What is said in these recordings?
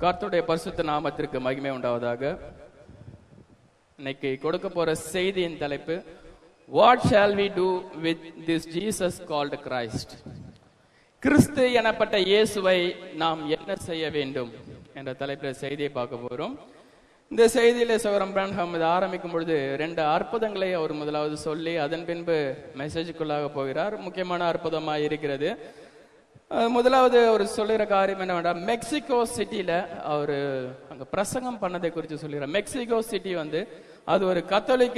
கர்த்தருடைய பரிசுத்த நாமத்திற்கு மகிமை உண்டாவதாக இன்னைக்கு கொடுக்க போற செய்தியின் தலைப்பு what shall we do with this Jesus called Christ கிறிஸ்து எனப்பட்ட இயேசுவை நாம் என்ன செய்ய வேண்டும் என்ற தலைப்பில் செய்தியை பார்க்க போறோம் இந்த செய்தியில சௌரம் பிரான்ஹாம் இதை ஆரம்பிக்கும் பொழுது ரெண்டு அற்புதங்களை அவர் முதலாவது சொல்லி அதன் பின்பு மெசேஜுக்குள்ளாக போகிறார் முக்கியமான அற்புதமாக இருக்கிறது அஹ் முதலாவது அவர் சொல்லுகிற காரியம் என்ன வேண்டாம் மெக்சிகோ சிட்டியில அவர் அங்க பிரசங்கம் பண்ணதை குறித்து சொல்லுகிறார் மெக்சிகோ சிட்டி வந்து அது ஒரு கத்தோலிக்க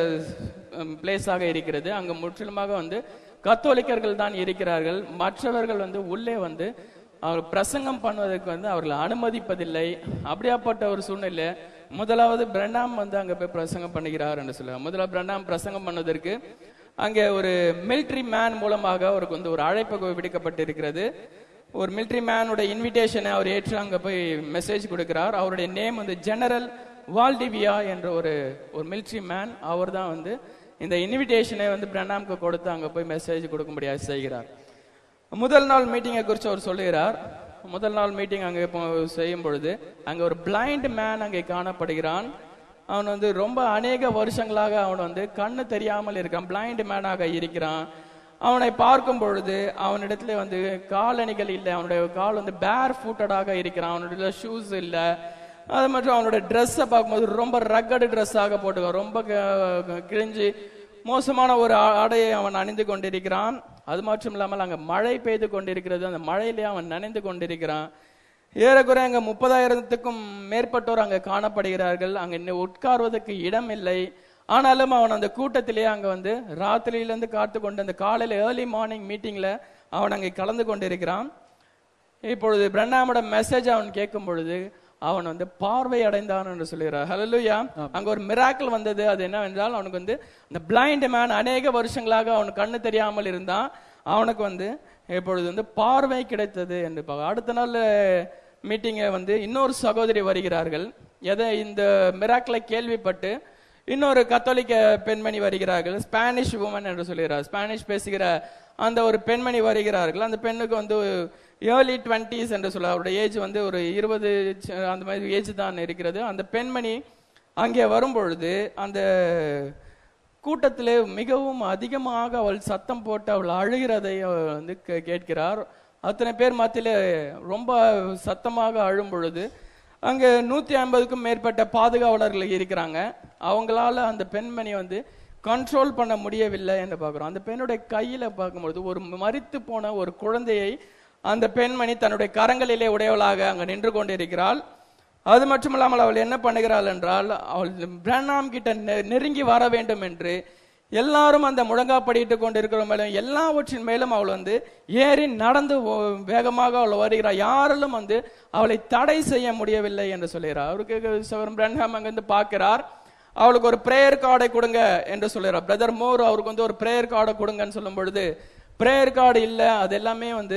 பிளேஸாக இருக்கிறது அங்க முற்றிலுமாக வந்து கத்தோலிக்கர்கள் தான் இருக்கிறார்கள் மற்றவர்கள் வந்து உள்ளே வந்து அவர் பிரசங்கம் பண்ணுவதற்கு வந்து அவர்கள் அனுமதிப்பதில்லை அப்படியாப்பட்ட ஒரு சூழ்நிலை முதலாவது பிரணாம் வந்து அங்க போய் பிரசங்கம் பண்ணுகிறார் என்று சொல்லுவாங்க முதலாவது பிரணாம் பிரசங்கம் பண்ணுவதற்கு அங்கே ஒரு மிலிட்ரி மேன் மூலமாக அவருக்கு வந்து ஒரு அழைப்பு விடுக்கப்பட்டிருக்கிறது ஒரு மிலிட்ரி மேனோட இன்விடேஷனை அவர் ஏற்று அங்க போய் மெசேஜ் கொடுக்கிறார் அவருடைய நேம் வந்து ஜெனரல் வால்டிவியா என்ற ஒரு ஒரு மிலிட்ரி மேன் அவர் தான் வந்து இந்த இன்விடேஷனை வந்து பிரணாம்க்கு கொடுத்து அங்க போய் மெசேஜ் கொடுக்கும்படியாக செய்கிறார் முதல் நாள் மீட்டிங்கை குறித்து அவர் சொல்லுகிறார் முதல் நாள் மீட்டிங் அங்கே இப்போ செய்யும் பொழுது அங்க ஒரு பிளைண்ட் மேன் அங்கே காணப்படுகிறான் அவன் வந்து ரொம்ப அநேக வருஷங்களாக அவன் வந்து கண்ணு தெரியாமல் இருக்கான் பிளைண்ட் மேனாக இருக்கிறான் அவனை பார்க்கும் பொழுது அவனிடத்துல வந்து காலணிகள் இல்லை அவனுடைய கால் வந்து பேர் ஃபூட்டடாக இருக்கிறான் அவனுடைய ஷூஸ் இல்லை அது மற்றும் அவனோட ட்ரெஸ்ஸை பார்க்கும்போது ரொம்ப ரக்கடு ட்ரெஸ்ஸாக போட்டுக்கான் ரொம்ப க- கிழிஞ்சு மோசமான ஒரு ஆ- ஆடையை அவன் அணிந்து கொண்டிருக்கிறான் அது மட்டும் இல்லாமல் அங்க மழை பெய்து கொண்டிருக்கிறது அந்த மழையிலே அவன் நனைந்து கொண்டிருக்கிறான் ஏறக்குறைய அங்க முப்பதாயிரத்துக்கும் மேற்பட்டோர் அங்க காணப்படுகிறார்கள் அங்க இன்னும் உட்கார்வதற்கு இடம் இல்லை ஆனாலும் அவன் அந்த கூட்டத்திலே அங்க வந்து ராத்திரியிலிருந்து காத்து கொண்டு அந்த காலையில ஏர்லி மார்னிங் மீட்டிங்ல அவன் அங்கே கலந்து கொண்டிருக்கிறான் இப்பொழுது பிரண்ணாமோட மெசேஜ் அவன் கேட்கும் பொழுது அவன் வந்து பார்வை அடைந்தான் என்று சொல்லுகிறார் ஹalleluya அங்க ஒரு மிராக்கிள் வந்தது அது என்னவென்றால் அவனுக்கு வந்து இந்த பிளைண்ட் மேன் அநேக வருஷங்களாக அவனுக்கு கண்ணு தெரியாமல் இருந்தான் அவனுக்கு வந்து இப்பொழுது வந்து பார்வை கிடைத்தது என்று பார்க்க அடுத்த நாள் மீட்டிங்கை வந்து இன்னொரு சகோதரி வருகிறார்கள் எதை இந்த மிராக்கிளை கேள்விப்பட்டு இன்னொரு கத்தோலிக்க பெண்மணி வருகிறார்கள் ஸ்பானிஷ் உமன் என்று சொல்கிறார் ஸ்பானிஷ் பேசுகிற அந்த ஒரு பெண்மணி வருகிறார்கள் அந்த பெண்ணுக்கு வந்து ஏர்லி டுவெண்ட்டிஸ் என்று சொல்ல அவருடைய ஏஜ் வந்து ஒரு இருபது ச- அந்த மாதிரி ஏஜ் தான் இருக்கிறது அந்த பெண்மணி அங்கே வரும்பொழுது அந்த கூட்டத்திலே மிகவும் அதிகமாக அவள் சத்தம் போட்டு அவள் அழுகிறதை அவள் வந்து கே- கேட்கிறார் அத்தனை பேர் மத்தியிலே ரொம்ப சத்தமாக அழும் பொழுது அங்கே நூத்தி ஐம்பதுக்கும் மேற்பட்ட பாதுகாவலர்கள் இருக்கிறாங்க அவங்களால அந்த பெண்மணி வந்து கண்ட்ரோல் பண்ண முடியவில்லை என்று பார்க்கிறோம் அந்த பெண்ணுடைய கையில பார்க்கும்பொழுது ஒரு மரித்து போன ஒரு குழந்தையை அந்த பெண்மணி தன்னுடைய கரங்களிலே உடையவளாக அங்க நின்று கொண்டிருக்கிறாள் அது மட்டுமல்லாமல் அவள் என்ன பண்ணுகிறாள் என்றால் அவள் பிரணாம் கிட்ட நெ- நெருங்கி வர வேண்டும் என்று எல்லாரும் அந்த முழங்காப்படிட்டு கொண்டிருக்கிற மேலும் எல்லாவற்றின் மேலும் அவள் வந்து ஏறி நடந்து ஓ- வேகமாக அவள் வருகிறாள் யாராலும் வந்து அவளை தடை செய்ய முடியவில்லை என்று சொல்கிறார் அவருக்கு சவரம் பிரன்ஹாம் அங்கிருந்து பார்க்கிறார் அவளுக்கு ஒரு பிரேயர் கார்டை கொடுங்க என்று சொல்கிறார் பிரதர் மோர் அவருக்கு வந்து ஒரு பிரேயர் கார்டை கொடுங்கன்னு சொல்லும் பொழுது பிரேயர் கார்டு இல்லை அது எல்லாமே வந்து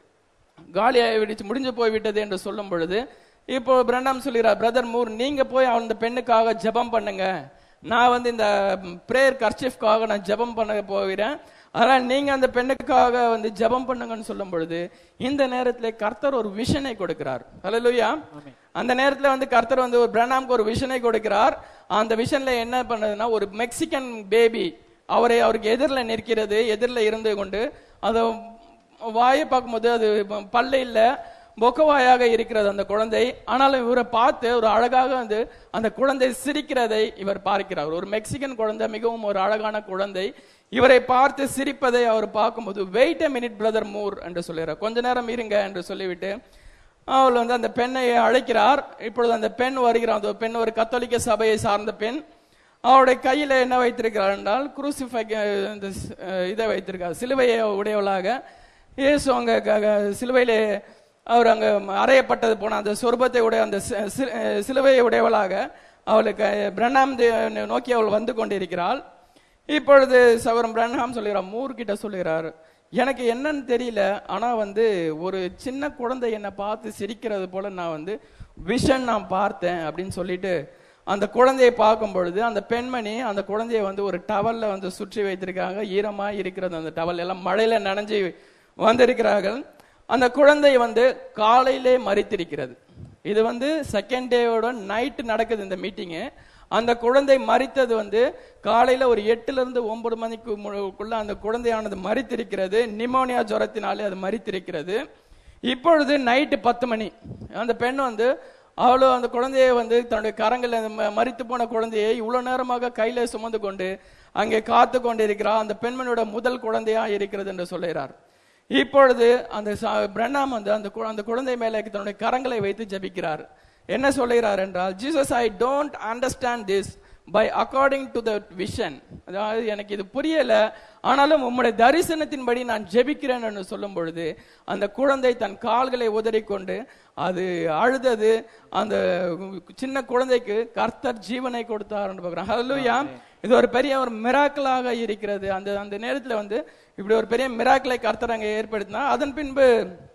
காலியாகி விடுச்சு முடிஞ்சு போய் விட்டது என்று சொல்லும் பொழுது இப்போ பிரண்ணாம் சொல்கிறார் பிரதர் மூர் நீங்க போய் அந்த பெண்ணுக்காக ஜெபம் பண்ணுங்க நான் வந்து இந்த பிரேயர் கர்ச்சிஃப்காக நான் ஜெபம் பண்ண போகிறேன் அதனால் நீங்க அந்த பெண்ணுக்காக வந்து ஜெபம் பண்ணுங்கன்னு சொல்லும் பொழுது இந்த நேரத்திலே கர்த்தர் ஒரு விஷனை கொடுக்கிறார் ஹalleluya அந்த நேரத்துல வந்து கர்த்தர் வந்து ஒரு பிரணாம்க்கு ஒரு விஷனை கொடுக்கிறார் அந்த விஷன்ல என்ன பண்ணதுன்னா ஒரு மெக்சிகன் பேபி அவரை அவருக்கு எதிரில் நிற்கிறது எதிரில் இருந்து கொண்டு அதை வாயை பார்க்கும்போது அது பல்ல இல்ல பொக்கவாயாக இருக்கிறது அந்த குழந்தை ஆனாலும் இவரை பார்த்து ஒரு அழகாக வந்து அந்த குழந்தை சிரிக்கிறதை இவர் பார்க்கிறார் ஒரு மெக்சிகன் குழந்தை மிகவும் ஒரு அழகான குழந்தை இவரை பார்த்து சிரிப்பதை அவர் பார்க்கும்போது wait a minute brother Moore என்று சொல்லுகிறார் கொஞ்ச நேரம் இருங்க என்று சொல்லிவிட்டு அவள் வந்து அந்த பெண்ணை அழைக்கிறார் இப்பொழுது அந்த பெண் வருகிறார் அந்த பெண் ஒரு கத்தோலிக்க சபையை சார்ந்த பெண் அவருடைய கையில என்ன வைத்திருக்கிறார் என்றால் குரூசிஃபை இந்த ஸ்- அஹ் இதை வைத்திருக்கார் சிலுவையை உடையவளாக இயேசு அங்க க- க- சிலுவையிலே அவர் அங்க அறையப்பட்டது போன அந்த சொர்பத்தை உடைய அந்த சி- சி- அஹ் சிலுவையை உடையவளாக அவளுக்கு பிரணாம் தே- நோக்கி அவள் வந்து கொண்டிருக்கிறாள் இப்பொழுது சவரம் பிரன்ஹாம் சொல்லுகிறார் மூர் கிட்ட சொல்லுகிறார் எனக்கு என்னன்னு தெரியல ஆனா வந்து ஒரு சின்ன குழந்தை என்னை பார்த்து சிரிக்கிறது போல நான் வந்து விஷன் நான் பார்த்தேன் அப்படின்னு சொல்லிட்டு அந்த குழந்தையை பார்க்கும் பொழுது அந்த பெண்மணி அந்த குழந்தையை வந்து ஒரு டவல்ல வந்து சுற்றி வைத்திருக்காங்க ஈரமா இருக்கிறது அந்த டவல் எல்லாம் மழையில நனைஞ்சு வந்திருக்கிறார்கள் அந்த குழந்தை வந்து காலையிலே மறித்திருக்கிறது இது வந்து செகண்ட் டேவோட நைட் நடக்குது இந்த மீட்டிங்கு அந்த குழந்தை மரித்தது வந்து காலையில ஒரு எட்டுல இருந்து ஒன்பது மணிக்கு முழுக்குள்ள அந்த குழந்தையானது மரித்திருக்கிறது நிமோனியா ஜுரத்தினாலே அது மரித்திருக்கிறது இப்பொழுது நைட்டு பத்து மணி அந்த பெண் வந்து அவளோ அந்த குழந்தையை வந்து தன்னுடைய கரங்களில் அந்த ம- மரித்து போன குழந்தையை இவ்வளவு நேரமாக கையில சுமந்து கொண்டு அங்கே காத்து கொண்டிருக்கிறார் அந்த பெண்மணியோட முதல் குழந்தையா இருக்கிறது என்று சொல்லுகிறார் இப்பொழுது அந்த ச- பிரண்ணாம் வந்து அந்த கு- அந்த குழந்தை மேலே தன்னுடைய கரங்களை வைத்து ஜெபிக்கிறார் என்ன சொல்லுகிறார் என்றால் Jesus I don't understand this by according to the vision அதாவது எனக்கு இது புரியல ஆனாலும் உம்முடைய தரிசனத்தின்படி நான் ஜெபிக்கிறேன் என்று சொல்லும் பொழுது அந்த குழந்தை தன் கால்களை உதறிக்கொண்டு அது அழுதது அந்த சின்ன குழந்தைக்கு கர்த்தர் ஜீவனை கொடுத்தார் என்று பார்க்கிறோம் ஹalleluya இது ஒரு பெரிய ஒரு மிராக்கலாக இருக்கிறது அந்த அந்த நேரத்துல வந்து இப்படி ஒரு பெரிய மிராக்கலை கர்த்தர் அங்கே ஏற்படுத்தினார் அதன் பின்பு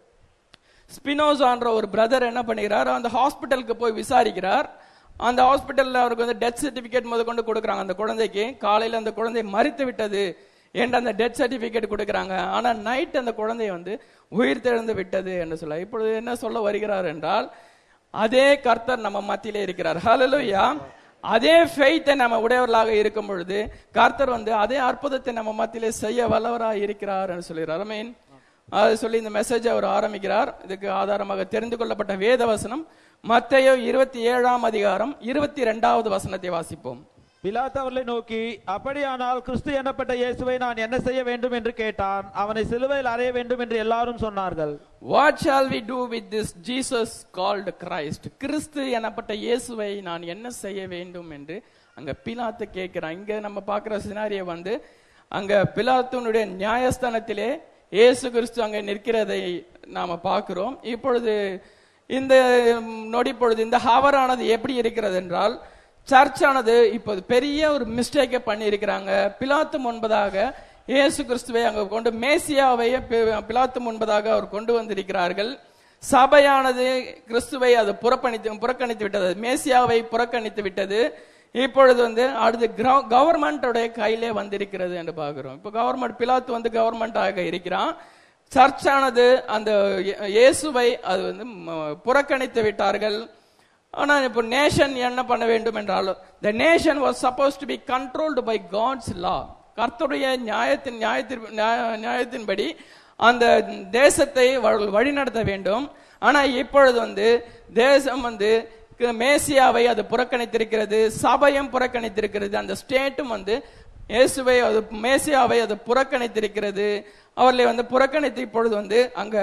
ஸ்பினோசான்ற ஒரு பிரதர் என்ன பண்ணுகிறார் அந்த ஹாஸ்பிட்டலுக்கு போய் விசாரிக்கிறார் அந்த ஹாஸ்பிட்டல்ல அவருக்கு வந்து டெத் சர்டிபிகேட் முத கொண்டு கொடுக்குறாங்க அந்த குழந்தைக்கு காலையில அந்த குழந்தை மரித்து விட்டது என்ற அந்த டெத் சர்டிபிகேட் கொடுக்குறாங்க ஆனா நைட் அந்த குழந்தை வந்து உயிர் தெழுந்து விட்டது என்று சொல்ல இப்பொழுது என்ன சொல்ல வருகிறார் என்றால் அதே கர்த்தர் நம்ம மத்தியிலே இருக்கிறார் ஹalleluya அதே ஃபெய்த்தை நம்ம உடையவர்களாக இருக்கும் பொழுது கர்த்தர் வந்து அதே அற்புதத்தை நம்ம மத்தியிலே செய்ய வல்லவராக இருக்கிறார் என்று சொல்கிறார் மீன் அது சொல்லி இந்த மெசேஜ் அவர் ஆரம்பிக்கிறார் இதுக்கு ஆதாரமாக தெரிந்து கொள்ளப்பட்ட வேத வசனம் மத்தேயு இருபத்தி ஏழாம் அதிகாரம் இருபத்தி ரெண்டாவது வசனத்தை வாசிப்போம் பிலாத்து அவர்களை நோக்கி அப்படியானால் கிறிஸ்து எனப்பட்ட இயேசுவை நான் என்ன செய்ய வேண்டும் என்று கேட்டான் அவனை சிலுவையில் அறைய வேண்டும் என்று எல்லாரும் சொன்னார்கள் what shall we do with this Jesus called Christ கிறிஸ்து எனப்பட்ட இயேசுவை நான் என்ன செய்ய வேண்டும் என்று அங்க பிலாத்து கேட்கிறான் இங்க நம்ம பார்க்கிற சினாரியை வந்து அங்க பிலாத்துனுடைய நியாயஸ்தானத்திலே இயேசு கிறிஸ்து அங்க நிற்கிறதை நாம பார்க்கிறோம் இப்பொழுது இந்த நொடி பொழுது இந்த ஹவரானது எப்படி இருக்கிறது என்றால் சர்ச் ஆனது இப்போது பெரிய ஒரு மிஸ்டேக்கை பண்ணி இருக்கிறாங்க பிலாத்து முன்பதாக இயேசு கிறிஸ்துவை அங்க கொண்டு மேசியாவை பி- பிலாத்து முன்பதாக அவர் கொண்டு வந்திருக்கிறார்கள் சபையானது கிறிஸ்துவை அது புறக்கணித்து புறக்கணித்து விட்டது மேசியாவை புறக்கணித்து விட்டது இப்பொழுது வந்து அடுத்து கவர்மெண்டோடைய கையிலே வந்திருக்கிறது என்று பார்க்கிறோம் இப்போ கவர்மெண்ட் பிலாத்து வந்து கவர்மெண்டாக இருக்கிறான் சர்ச்சானது அந்த இயே- இயேசுவை அது வந்து ம- புறக்கணித்து விட்டார்கள் ஆனா இப்போ நேஷன் என்ன பண்ண வேண்டும் என்றாலும் the nation was suppose to be controlled by God's law கர்த்தருடைய நியாயத்தின் நியாயத்தின் நியாய- நியாயத்தின்படி அந்த தேசத்தை அவர்கள் வழிநடத்த வேண்டும் ஆனா இப்பொழுது வந்து தேசம் வந்து க- மேசியாவை அது புறக்கணித்திருக்கிறது சபையும் புறக்கணித்திருக்கிறது அந்த ஸ்டேட்டும் வந்து இயேசுவை அது மேசியாவை அது புறக்கணித்திருக்கிறது அவர்களை வந்து புறக்கணித்து இப்பொழுது வந்து அங்க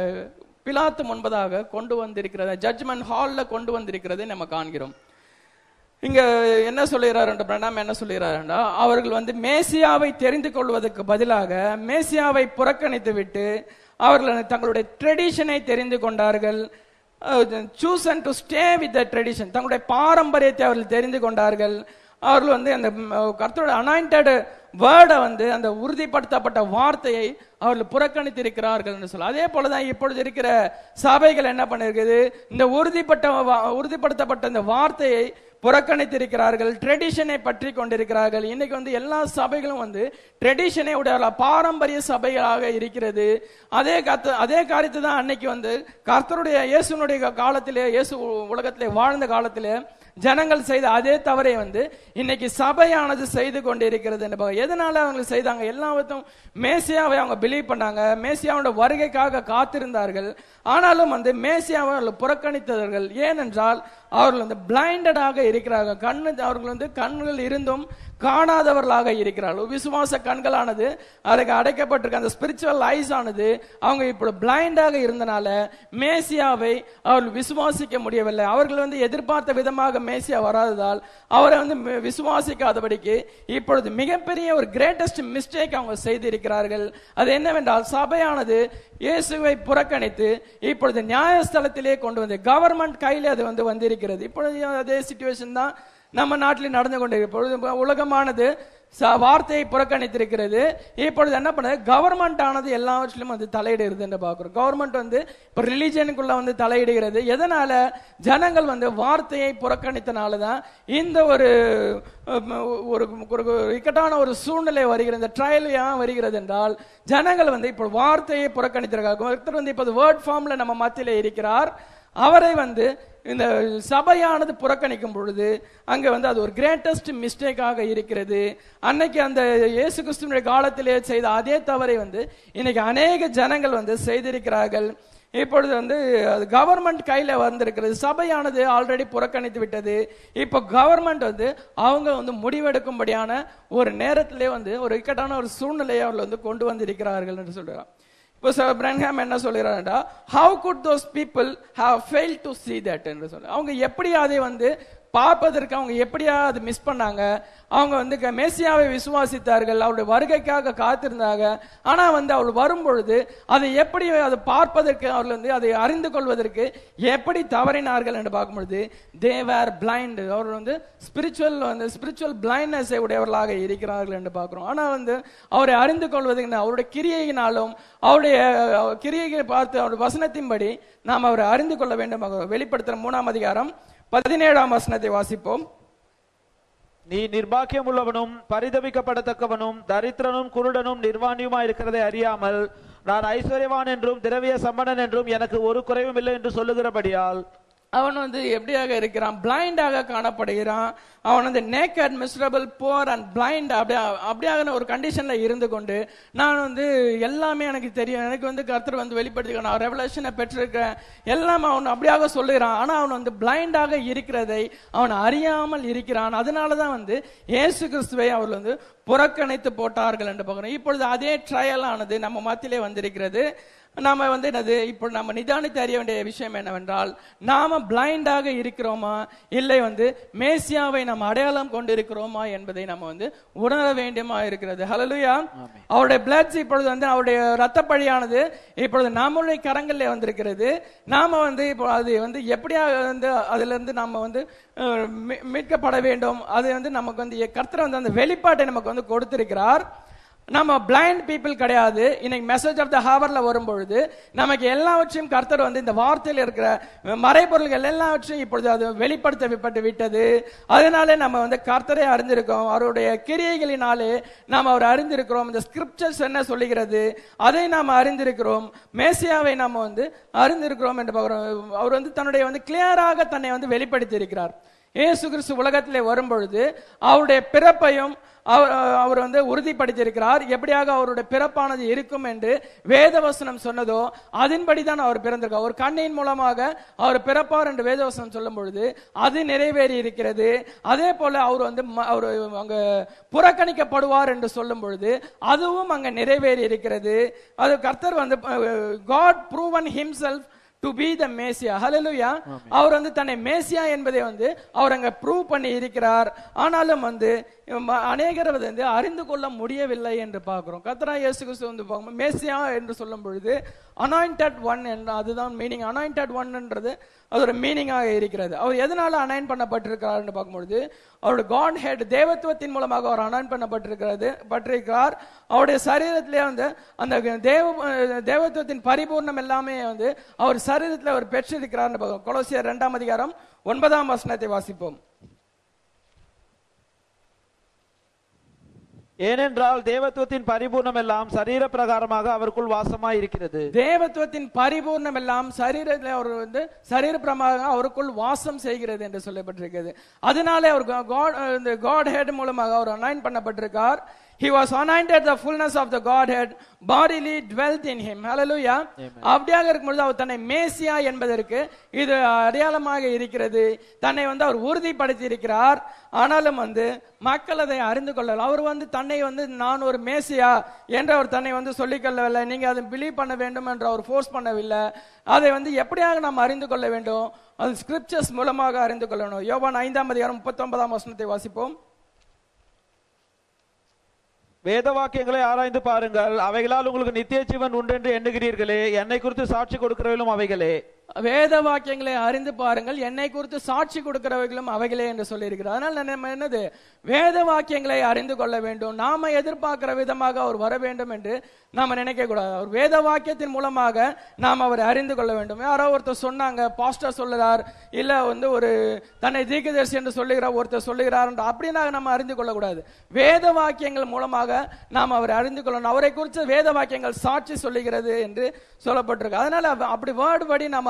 பிலாத்து முன்பதாக கொண்டு வந்திருக்கிறது ஜட்ஜ்மெண்ட் ஹால்ல கொண்டு வந்திருக்கிறதை நம்ம காண்கிறோம் இங்க என்ன சொல்லுகிறார் என்ற பிரணாம் என்ன சொல்லுகிறாருன்னா அவர்கள் வந்து மேசியாவை தெரிந்து கொள்வதற்கு பதிலாக மேசியாவை புறக்கணித்து விட்டு அவர்கள் தங்களுடைய ட்ரெடிஷனை தெரிந்து கொண்டார்கள் choose and to stay with the tradition தங்களுடைய பாரம்பரியத்தை அவர்கள் தெரிந்து கொண்டார்கள் அவர்கள் வந்து அந்த ம், கர்த்தருடைய அனாயிண்டட் வேர்டை வந்து அந்த உறுதிப்படுத்தப்பட்ட வார்த்தையை அவர்கள் புறக்கணித்திருக்கிறார்கள் என்று சொல்ல அதே போலதான் இப்பொழுது இருக்கிற சபைகள் என்ன பண்ணிருக்குது இந்த உறுதிப்பட்ட வா- உறுதிப்படுத்தப்பட்ட இந்த வார்த்தையை புறக்கணித்திருக்கிறார்கள் ட்ரெடிஷனை பற்றி கொண்டிருக்கிறார்கள் இன்னைக்கு வந்து எல்லா சபைகளும் வந்து ட்ரெடிஷனை உடைய பாரம்பரிய சபைகளாக இருக்கிறது அதே கத்து அதே காரியத்தை தான் அன்னைக்கு வந்து கர்த்தருடைய இயேசுனுடைய காலத்திலே இயேசு உலகத்திலே வாழ்ந்த காலத்திலே ஜனங்கள் செய்த அதே தவறை வந்து இன்னைக்கு சபையானது செய்து கொண்டிருக்கிறது என்று பார்க்க- எதனால அவங்க செய்தாங்க எல்லாவற்றும் மேசியாவை அவங்க பிலீவ் பண்ணாங்க மேசியாவோட வருகைக்காக காத்திருந்தார்கள் ஆனாலும் வந்து மேசியாவை அவர்கள் புறக்கணித்தவர்கள் ஏனென்றால் அவர்கள் வந்து பிளைண்டடாக இருக்கிறார்கள் கண்ணு அவர்கள் வந்து கண்கள் இருந்தும் காணாதவர்களாக இருக்கிறார்கள் விசுவாச கண்களானது அதுக்கு அடைக்கப்பட்டிருக்க அந்த ஸ்பிரிச்சுவல் ஐஸ் ஆனது அவங்க இப்போ பிளைண்டாக இருந்தனால மேசியாவை அவர்கள் விசுவாசிக்க முடியவில்லை அவர்கள் வந்து எதிர்பார்த்த விதமாக மேசியா வராததால் அவரை வந்து மி- விசுவாசிக்காதபடிக்கு இப்பொழுது மிகப்பெரிய ஒரு கிரேட்டஸ்ட் மிஸ்டேக் அவங்க செய்திருக்கிறார்கள் அது என்னவென்றால் சபையானது இயேசுவை புறக்கணித்து இப்பொழுது நியாயஸ்தலத்திலே கொண்டு வந்து கவர்மெண்ட் கையில அது வந்து வந்திருக்கிறது இப்பொழுது அதே சுச்சுவேஷன் தான் நம்ம நாட்டில் நடந்து கொண்டிருக்கிறது இப்பொழுது உலகமானது ச- வார்த்தையை புறக்கணித்திருக்கிறது இப்பொழுது என்ன பண்ணுது கவர்மெண்ட் ஆனது எல்லாவற்றிலும் வந்து தலையிடுகிறது என்று பார்க்கிறோம் கவர்மெண்ட் வந்து இப்போ ரிலிஜனுக்குள்ள வந்து தலையிடுகிறது எதனால ஜனங்கள் வந்து வார்த்தையை புறக்கணித்தனால தான் இந்த ஒரு உம், ஒரு ஒரு ஒரு இக்கட்டான ஒரு சூழ்நிலை வருகிறது இந்த ட்ரையல் ஏன் வருகிறது என்றால் ஜனங்கள் வந்து இப்போ வார்த்தையை புறக்கணித்திருக்காங்க ஒருத்தர் வந்து இப்போ வேர்ட் ஃபார்ம்ல நம்ம மத்தியில இருக்கிறார் அவரை வந்து இந்த சபையானது புறக்கணிக்கும் பொழுது அங்க வந்து அது ஒரு கிரேட்டஸ்ட் மிஸ்டேக்காக இருக்கிறது அன்னைக்கு அந்த இயேசு கிறிஸ்துவனுடைய காலத்திலே செய்த அதே தவறை வந்து இன்னைக்கு அநேக ஜனங்கள் வந்து செய்திருக்கிறார்கள் இப்பொழுது வந்து அது கவர்மெண்ட் கையில வந்திருக்கிறது சபையானது ஆல்ரெடி புறக்கணித்து விட்டது இப்போ கவர்மெண்ட் வந்து அவங்க வந்து முடிவெடுக்கும்படியான ஒரு நேரத்திலே வந்து ஒரு இக்கட்டான ஒரு சூழ்நிலையை அவர்கள் வந்து கொண்டு வந்திருக்கிறார்கள் என்று சொல்றாங்க இப்போ சார் பிரன்ஹாம் என்ன சொல்கிறாருடா how good those people have fail to see that என்று சொல்ல அவங்க எப்படி அதை வந்து பார்ப்பதற்கு அவங்க எப்படியா அது மிஸ் பண்ணாங்க அவங்க வந்து க- மேசியாவை விசுவாசித்தார்கள் அவருடைய வருகைக்காக காத்திருந்தாங்க ஆனா வந்து அவள் வரும்பொழுது அதை எப்படி அதை பார்ப்பதற்கு அவர்கள் வந்து அதை அறிந்து கொள்வதற்கு எப்படி தவறினார்கள் என்று பார்க்கும்பொழுது தேவர் பிளைண்ட் அவர்கள் வந்து ஸ்பிரிச்சுவல் வந்து ஸ்பிரிச்சுவல் பிளைண்ட்னஸ் உடையவர்களாக இருக்கிறார்கள் என்று பார்க்கிறோம் ஆனா வந்து அவரை அறிந்து கொள்வதற்கு அவருடைய கிரியையினாலும் அவருடைய அஹ், கிரியைகளை பார்த்து அவருடைய வசனத்தின்படி நாம் அவரை அறிந்து கொள்ள வேண்டும் வெளிப்படுத்துற மூணாம் அதிகாரம் பதினேழாம் வசனத்தை வாசிப்போம் நீ நிர்பாக்கியம் உள்ளவனும் பரிதபிக்கப்படத்தக்கவனும் தரித்திரனும் குருடனும் நிர்வாணியுமா இருக்கிறதை அறியாமல் நான் ஐஸ்வர்யவான் என்றும் திரவிய சம்பனன் என்றும் எனக்கு ஒரு குறைவும் இல்லை என்று சொல்லுகிறபடியால் அவன் வந்து எப்படியாக இருக்கிறான் பிளைண்டாக காணப்படுகிறான் அவன் வந்து naked miserable poor and blind அப்படியே அப்படியாக ஒரு கண்டிஷன்ல இருந்து கொண்டு நான் வந்து எல்லாமே எனக்கு தெரியும் எனக்கு வந்து கர்த்தர் வந்து வெளிப்படுத்தி நான் ரெவலேஷனை பெற்றிருக்கேன் எல்லாம் அவன் அப்படியாக சொல்லுகிறான் ஆனா அவன் வந்து பிளைண்டாக இருக்கிறதை அவன் அறியாமல் இருக்கிறான் அதனால தான் வந்து இயேசு கிறிஸ்துவை அவர்கள் வந்து புறக்கணித்து போட்டார்கள் என்று பார்க்கிறோம் இப்பொழுது அதே ட்ரையல் ஆனது நம்ம மத்தியிலே வந்திருக்கிறது நாம வந்து என்னது இப்போ நம்ம நிதானித்து அறிய வேண்டிய விஷயம் என்னவென்றால் நாம பிளைண்டாக இருக்கிறோமா இல்லை வந்து மேசியாவை நாம் அடையாளம் கொண்டிருக்கிறோமா என்பதை நம்ம வந்து உணர வேண்டியமா இருக்கிறது ஹalleluya அவருடைய பிளட்ஸ் இப்பொழுது வந்து அவருடைய ரத்த பழியானது இப்பொழுது நம்மளுடைய கரங்களில் வந்திருக்கிறது நாம வந்து இப்போ அது வந்து எப்படியாக வந்து அதுல இருந்து நாம வந்து அஹ், மீ- மீட்கப்பட வேண்டும் அது வந்து நமக்கு வந்து கர்த்தர் வந்து அந்த வெளிப்பாட்டை நமக்கு வந்து கொடுத்திருக்கிறார் நம்ம பிளைண்ட் பீப்புள் கிடையாது இன்னைக்கு மெசேஜ் ஆஃப் த ஹவர்ல வரும்பொழுது நமக்கு எல்லாவற்றையும் கர்த்தர் வந்து இந்த வார்த்தையில் இருக்கிற மறைபொருள்கள் எல்லாவற்றையும் இப்பொழுது அது வெளிப்படுத்தப்பட்டு விட்டது அதனாலே நம்ம வந்து கர்த்தரை அறிந்திருக்கோம் அவருடைய கிரியைகளினாலே நாம் அவர் அறிந்திருக்கிறோம் இந்த ஸ்கிரிப்சர்ஸ் என்ன சொல்லுகிறது அதை நாம் அறிந்திருக்கிறோம் மேசியாவை நாம் வந்து அறிந்திருக்கிறோம் என்று பார்க்கிறோம் அவர் வந்து தன்னுடைய வந்து கிளியராக தன்னை வந்து வெளிப்படுத்தி இருக்கிறார் இயேசு கிறிஸ்து உலகத்திலே வரும்பொழுது அவருடைய பிறப்பையும் அவர் அவர் வந்து உறுதிப்படுத்தியிருக்கிறார் எப்படியாக அவருடைய பிறப்பானது இருக்கும் என்று வேதவசனம் சொன்னதோ அதன்படி தான் அவர் பிறந்திருக்கார் ஒரு கண்ணின் மூலமாக அவர் பிறப்பார் என்று வேதவசனம் சொல்லும் பொழுது அது நிறைவேறி இருக்கிறது அதே போல அவர் வந்து ம- அவர் அங்க புறக்கணிக்கப்படுவார் என்று சொல்லும் பொழுது அதுவும் அங்க நிறைவேறி இருக்கிறது அது கர்த்தர் வந்து God proven himself to be the Messiah hallelujah அவர் வந்து தன்னை மேசியா என்பதை வந்து அவர் அங்க ப்ரூவ் பண்ணி இருக்கிறார் ஆனாலும் வந்து ம- அநேகர் அதை வந்து அறிந்து கொள்ள முடியவில்லை என்று பார்க்கிறோம் கத்ரா இயேசு கிறிஸ்து வந்து பார்க்கும்போது மேசியா என்று சொல்லும் பொழுது அனாயிண்டட் ஒன் என்ற அதுதான் மீனிங் அனாயிண்டட் ஒன்ன்றது அது ஒரு மீனிங்காக இருக்கிறது அவர் எதனால அனாயின் பண்ணப்பட்டிருக்கிறார்னு பார்க்கும்பொழுது அவருடைய காட் ஹெட் தேவத்துவத்தின் மூலமாக அவர் அனாயின் பண்ணப்பட்டிருக்கிறது பட்டிருக்கிறார் அவருடைய சரீரத்திலே வந்து அந்த தேவ தேவத்துவத்தின் பரிபூர்ணம் எல்லாமே வந்து அவர் சரீரத்தில் அவர் பெற்றிருக்கிறார்னு பார்க்கிறோம் கொலோசியர் இரண்டாம் அதிகாரம் ஒன்பதாம் வசனத்தை வாசிப்போம் ஏனென்றால் தேவத்துவத்தின் பரிபூர்ணம் எல்லாம் சரீர பிரகாரமாக அவருக்குள் வாசமாய் இருக்கிறது தேவத்துவத்தின் பரிபூர்ணம் எல்லாம் சரீரத்தில் அவர் வந்து சரீரப்பிரமாக அவருக்குள் வாசம் செய்கிறது என்று சொல்லப்பட்டிருக்கிறது அதனாலே அவர் காட் இந்த காட் ஹெட் மூலமாக அவர் அனாயின் பண்ணப்பட்டிருக்கார் he was anointed the fullness of the godhead bodily dwelt in him hallelujah அப்படியாக இருக்கும்பொழுது அவர் தன்னை மேசியா என்பதற்கு இது அடையாளமாக இருக்கிறது தன்னை வந்து அவர் உறுதிப்படுத்தி இருக்கிறார் ஆனாலும் வந்து மக்கள் அதை அறிந்து கொள்ளல அவர் வந்து தன்னை வந்து நான் ஒரு மேசியா என்று அவர் தன்னை வந்து சொல்லிக் கொள்ளவில்லை நீங்க அதை பிலீவ் பண்ண வேண்டும் என்று அவர் ஃபோர்ஸ் பண்ணவில்லை அதை வந்து எப்படியாக நாம் அறிந்து கொள்ள வேண்டும் அது ஸ்கிரிப்சர்ஸ் மூலமாக அறிந்து கொள்ளணும் யோவான் ஐந்தாம் அதிகாரம் முப்பத்தொன்பதாம் வசனத்தை வாசிப்போம் வேத வாக்கியங்களை ஆராய்ந்து பாருங்கள் அவைகளால் உங்களுக்கு நித்திய ஜீவன் உண்டென்று எண்ணுகிறீர்களே என்னை குறித்து சாட்சி கொடுக்கிறவர்களும் அவைகளே வேத வாக்கியங்களை அறிந்து பாருங்கள் என்னை குறித்து சாட்சி கொடுக்கிறவர்களும் அவைகளே என்று சொல்லியிருக்கிறார் அதனால நம்ம என்னது வேத வாக்கியங்களை அறிந்து கொள்ள வேண்டும் நாம எதிர்பார்க்கிற விதமாக அவர் வர வேண்டும் என்று நாம நினைக்க கூடாது அவர் வேத வாக்கியத்தின் மூலமாக நாம் அவரை அறிந்து கொள்ள வேண்டும் யாரோ ஒருத்தர் சொன்னாங்க பாஸ்டர் சொல்லுறார் இல்ல வந்து ஒரு தன்னை தீர்க்கதரிசி என்று சொல்லுகிறார் ஒருத்தர் சொல்லுகிறார் என்று அப்படின்னாக நம்ம அறிந்து கொள்ளக்கூடாது வேத வாக்கியங்கள் மூலமாக நாம் அவரை அறிந்து கொள்ளணும் அவரை குறித்து வேத வாக்கியங்கள் சாட்சி சொல்லுகிறது என்று சொல்லப்பட்டிருக்கு அதனால அவ- அப்படி வேர்டு படி நாம்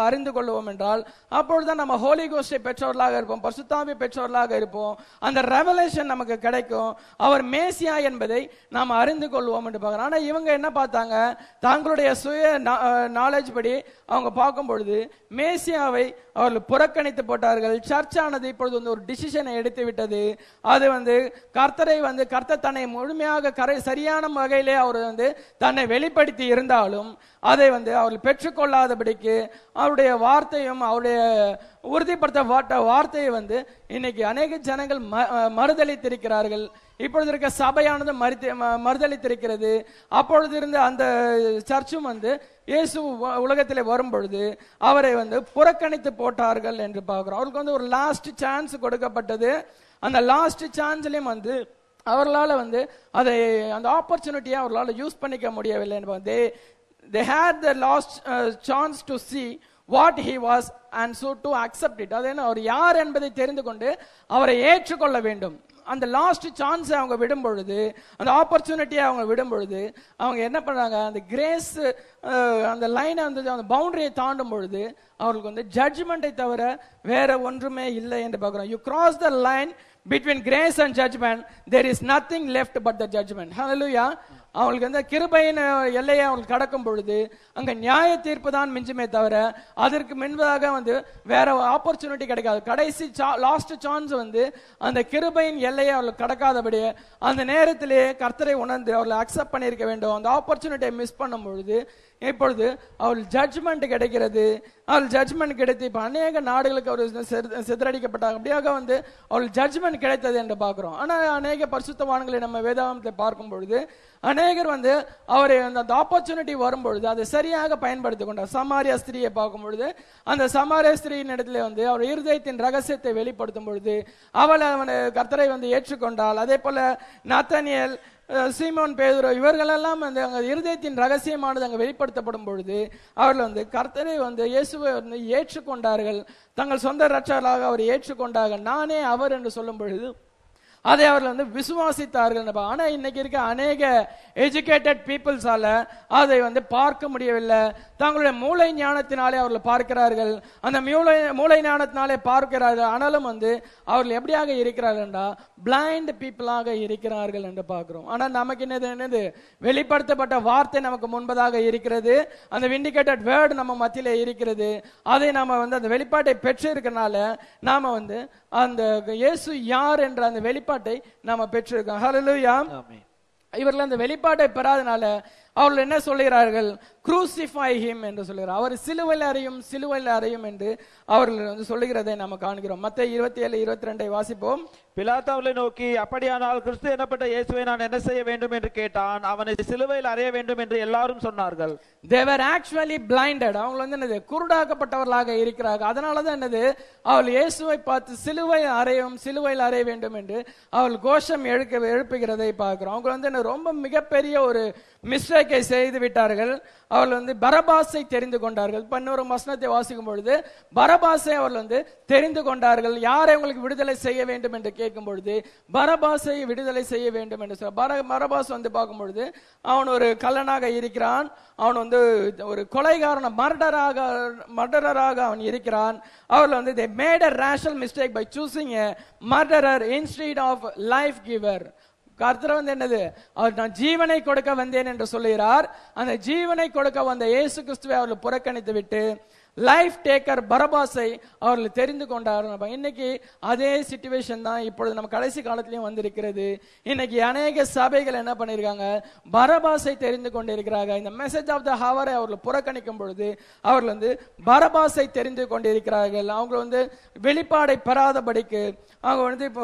அறிந்து கொள்வோம் என்றால் அப்பொழுதுதான் நம்ம ஹோலி கோஸ்டை பெற்றவர்களாக இருப்போம் பரிசுத்தாவி பெற்றவர்களாக இருப்போம் அந்த ரெவலேஷன் நமக்கு கிடைக்கும் அவர் மேசியா என்பதை நாம் அறிந்து கொள்வோம் என்று பார்க்கிறோம் ஆனா இவங்க என்ன பார்த்தாங்க தங்களுடைய சுய நாலேஜ் படி அவங்க பார்க்கும் பொழுது மேசியாவை அவர்கள் புறக்கணித்து போட்டார்கள் சர்ச் ஆனது இப்பொழுது வந்து ஒரு டிசிஷனை எடுத்து விட்டது அது வந்து கர்த்தரை வந்து கர்த்தர் தன்னை முழுமையாக கரை சரியான வகையிலே அவர் வந்து தன்னை வெளிப்படுத்தி இருந்தாலும் அதை வந்து அவர்கள் பெற்றுக்கொள்ளாதபடிக்கு அவருடைய வார்த்தையும் அவருடைய உறுதிப்படுத்தப்பட்ட வார்த்தையை வந்து இன்னைக்கு அநேக ஜனங்கள் ம- அஹ் மறுதலித்திருக்கிறார்கள் இப்பொழுது இருக்க சபையானது மறுத்து ம- மறுதலித்திருக்கிறது அப்பொழுது இருந்த அந்த சர்ச்சும் வந்து இயேசு உ- உலகத்திலே வரும் பொழுது அவரை வந்து புறக்கணித்து போட்டார்கள் என்று பார்க்கிறோம் அவருக்கு வந்து ஒரு லாஸ்ட் சான்ஸ் கொடுக்கப்பட்டது அந்த லாஸ்ட் சான்ஸ்லயும் வந்து அவர்களால் வந்து அதை அந்த ஆப்பர்ச்சுனிட்டியை அவர்களால் யூஸ் பண்ணிக்க முடியவில்லை தே they had the last uh, chance to see what he was and so to accept it அது என்ன அவர் யார் என்பதை தெரிந்து கொண்டு அவரை ஏற்றுக்கொள்ள வேண்டும் அந்த லாஸ்ட் சான்ஸ் அவங்க விடும் பொழுது அந்த ஆப்பர்ச்சுனிட்டியை அவங்க விடும் பொழுது அவங்க என்ன பண்றாங்க அந்த கிரேஸ் அந்த லைனை வந்து அந்த பவுண்டரியை தாண்டும் பொழுது அவர்களுக்கு வந்து ஜட்ஜ்மெண்ட்டை தவிர வேற ஒன்றுமே இல்லை என்று பார்க்கிறோம் you cross the line between grace and judgment there is nothing left but the judgment hallelujah அவங்களுக்கு வந்து கிருபையின் எல்லையை அவங்களுக்கு கடக்கும் பொழுது அங்க நியாய தீர்ப்பு தான் மிஞ்சுமே தவிர அதற்கு முன்பதாக வந்து வேற ஆப்பர்ச்சுனிட்டி கிடைக்காது கடைசி லாஸ்ட் சான்ஸ் வந்து அந்த கிருபையின் எல்லையை அவர்கள் கடக்காதபடி அந்த நேரத்திலே கர்த்தரை உணர்ந்து அவர்கள் அக்செப்ட் பண்ணியிருக்க வேண்டும் அந்த ஆப்பர்ச்சுனிட்டியை மிஸ் பண்ணும் பொழுது இப்பொழுது அவள் ஜட்ஜ்மெண்ட் கிடைக்கிறது அவள் ஜட்ஜ்மெண்ட் கிடைத்து இப்ப அநேக நாடுகளுக்கு அவர் சித- சிதறடிக்கப்பட்டாங்க அப்படியாக வந்து அவள் ஜட்ஜ்மெண்ட் கிடைத்தது என்று பார்க்கிறோம் ஆனா அநேக பரிசுத்தவான்களை நம்ம வேதாகமத்தை பார்க்கும் பொழுது அநேகர் வந்து அவரை அந்த ஆப்பர்ச்சுனிட்டி வரும் பொழுது அதை சரியாக பயன்படுத்திக் கொண்டார் சமாரியா ஸ்திரியை பார்க்கும் பொழுது அந்த சமாரியா ஸ்திரியின் இடத்துல வந்து அவர் இருதயத்தின் ரகசியத்தை வெளிப்படுத்தும் பொழுது அவள் அவனை கர்த்தரை வந்து ஏற்றுக்கொண்டாள் அதே போல நாத்தானியல் அஹ் சீமோன் பேதுரு இவர்களெல்லாம் வந்து அங்க இருதயத்தின் ரகசியமானது அங்க வெளிப்படுத்தப்படும் பொழுது அவர்கள் வந்து கர்த்தரை வந்து இயேசுவை வந்து ஏற்றுக்கொண்டார்கள் தங்கள் சொந்த ரட்சகராக அவர் ஏற்றுக்கொண்டார்கள் நானே அவர் என்று சொல்லும் பொழுது அதை அவர்கள் வந்து விசுவாசித்தார்கள் நம்ம. ஆனா இன்னைக்கு இருக்க அநேக எஜுகேட்டட் பீப்புள்ஸால அதை வந்து பார்க்க முடியவில்லை தங்களுடைய மூளை ஞானத்தினாலே அவர்கள் பார்க்கிறார்கள் அந்த மூளை மூளை ஞானத்தினாலே பார்க்கிறார்கள் ஆனாலும் வந்து அவர்கள் எப்படியாக இருக்கிறார்கள்டா பிளைண்ட் பீப்புளாக இருக்கிறார்கள் என்று பார்க்கிறோம் ஆனா நமக்கு என்னது என்னது வெளிப்படுத்தப்பட்ட வார்த்தை நமக்கு முன்பதாக இருக்கிறது அந்த விண்டிகேட்டட் வேர்டு நம்ம மத்தியில இருக்கிறது அதை நாம வந்து அந்த வெளிப்பாட்டை பெற்று இருக்கனால நாம வந்து அந்த இயேசு யார் என்ற அந்த வெளிப்பாட்டை நாம பெற்றிருக்கோம் ஹalleluya ஆமென் இவர்கள் அந்த வெளிப்பாட்டை பெறாதனால அவர்கள் என்ன சொல்லுகிறார்கள் crucify him என்று சொல்லுகிறார் அவர் சிலுவையில் அறையும் சிலுவையில் அறையும் என்று அவர்கள் வந்து சொல்லுகிறதை நாம காண்கிறோம் மத்த இருபத்தி ஏழு இருபத்தி ரெண்டை வாசிப்போம் பிலாத்து அவளை நோக்கி அப்படியானால் கிறிஸ்து எனப்பட்ட இயேசுவை நான் என்ன செய்ய வேண்டும் என்று கேட்டான் அவனை சிலுவையில் அறைய வேண்டும் என்று எல்லாரும் சொன்னார்கள் they were actually blinded அவங்க வந்து என்னது குருடாக்கப்பட்டவர்களாக இருக்கிறார்கள் அதனால தான் என்னது அவள் இயேசுவை பார்த்து சிலுவை அறையும் சிலுவையில் அறைய வேண்டும் என்று அவள் கோஷம் எழுக்க எழுப்புகிறதை பார்க்கிறோம் அவங்க வந்து என்ன ரொம்ப மிகப்பெரிய ஒரு மிஸ்டேக்கை செய்து விட்டார்கள் அவர்கள் வந்து பரபாசை தெரிந்து கொண்டார்கள் இப்ப இன்னொரு வசனத்தை வாசிக்கும் பொழுது பரபாசை அவர்கள் வந்து தெரிந்து கொண்டார்கள் யாரை அவங்களுக்கு விடுதலை செய்ய வேண்டும் என்று கேட்கும் பொழுது பரபாசை விடுதலை செய்ய வேண்டும் என்று சொல்ல பர பரபாஸ் வந்து பார்க்கும் பொழுது அவன் ஒரு கள்ளனாக இருக்கிறான் அவன் வந்து ஒரு கொலைகாரன மர்டராக மர்டரராக அவன் இருக்கிறான் அவர்கள் வந்து they made a rational mistake by choosing a murderer instead of life giver கர்த்தர் வந்து என்னது அவர் நான் ஜீவனை கொடுக்க வந்தேன் என்று சொல்லுகிறார் அந்த ஜீவனை கொடுக்க வந்த இயேசு கிறிஸ்துவை அவர்கள் புறக்கணித்து விட்டு லைஃப் டேக்கர் பரபாஸை அவர்கள் தெரிந்து கொண்டார் இன்னைக்கு அதே சிச்சுவேஷன் தான் இப்பொழுது நம்ம கடைசி காலத்திலயும் வந்திருக்கிறது இன்னைக்கு அநேக சபைகள் என்ன பண்ணிருக்காங்க பரபாஸை தெரிந்து கொண்டிருக்கிறாங்க இந்த மெசேஜ் ஆஃப் த ஹவரை அவர்கள் புறக்கணிக்கும் பொழுது அவர்கள் வந்து பரபாஸை தெரிந்து கொண்டிருக்கிறார்கள் அவங்க வந்து வெளிப்பாடை பெறாதபடிக்கு அவங்க வந்து இப்போ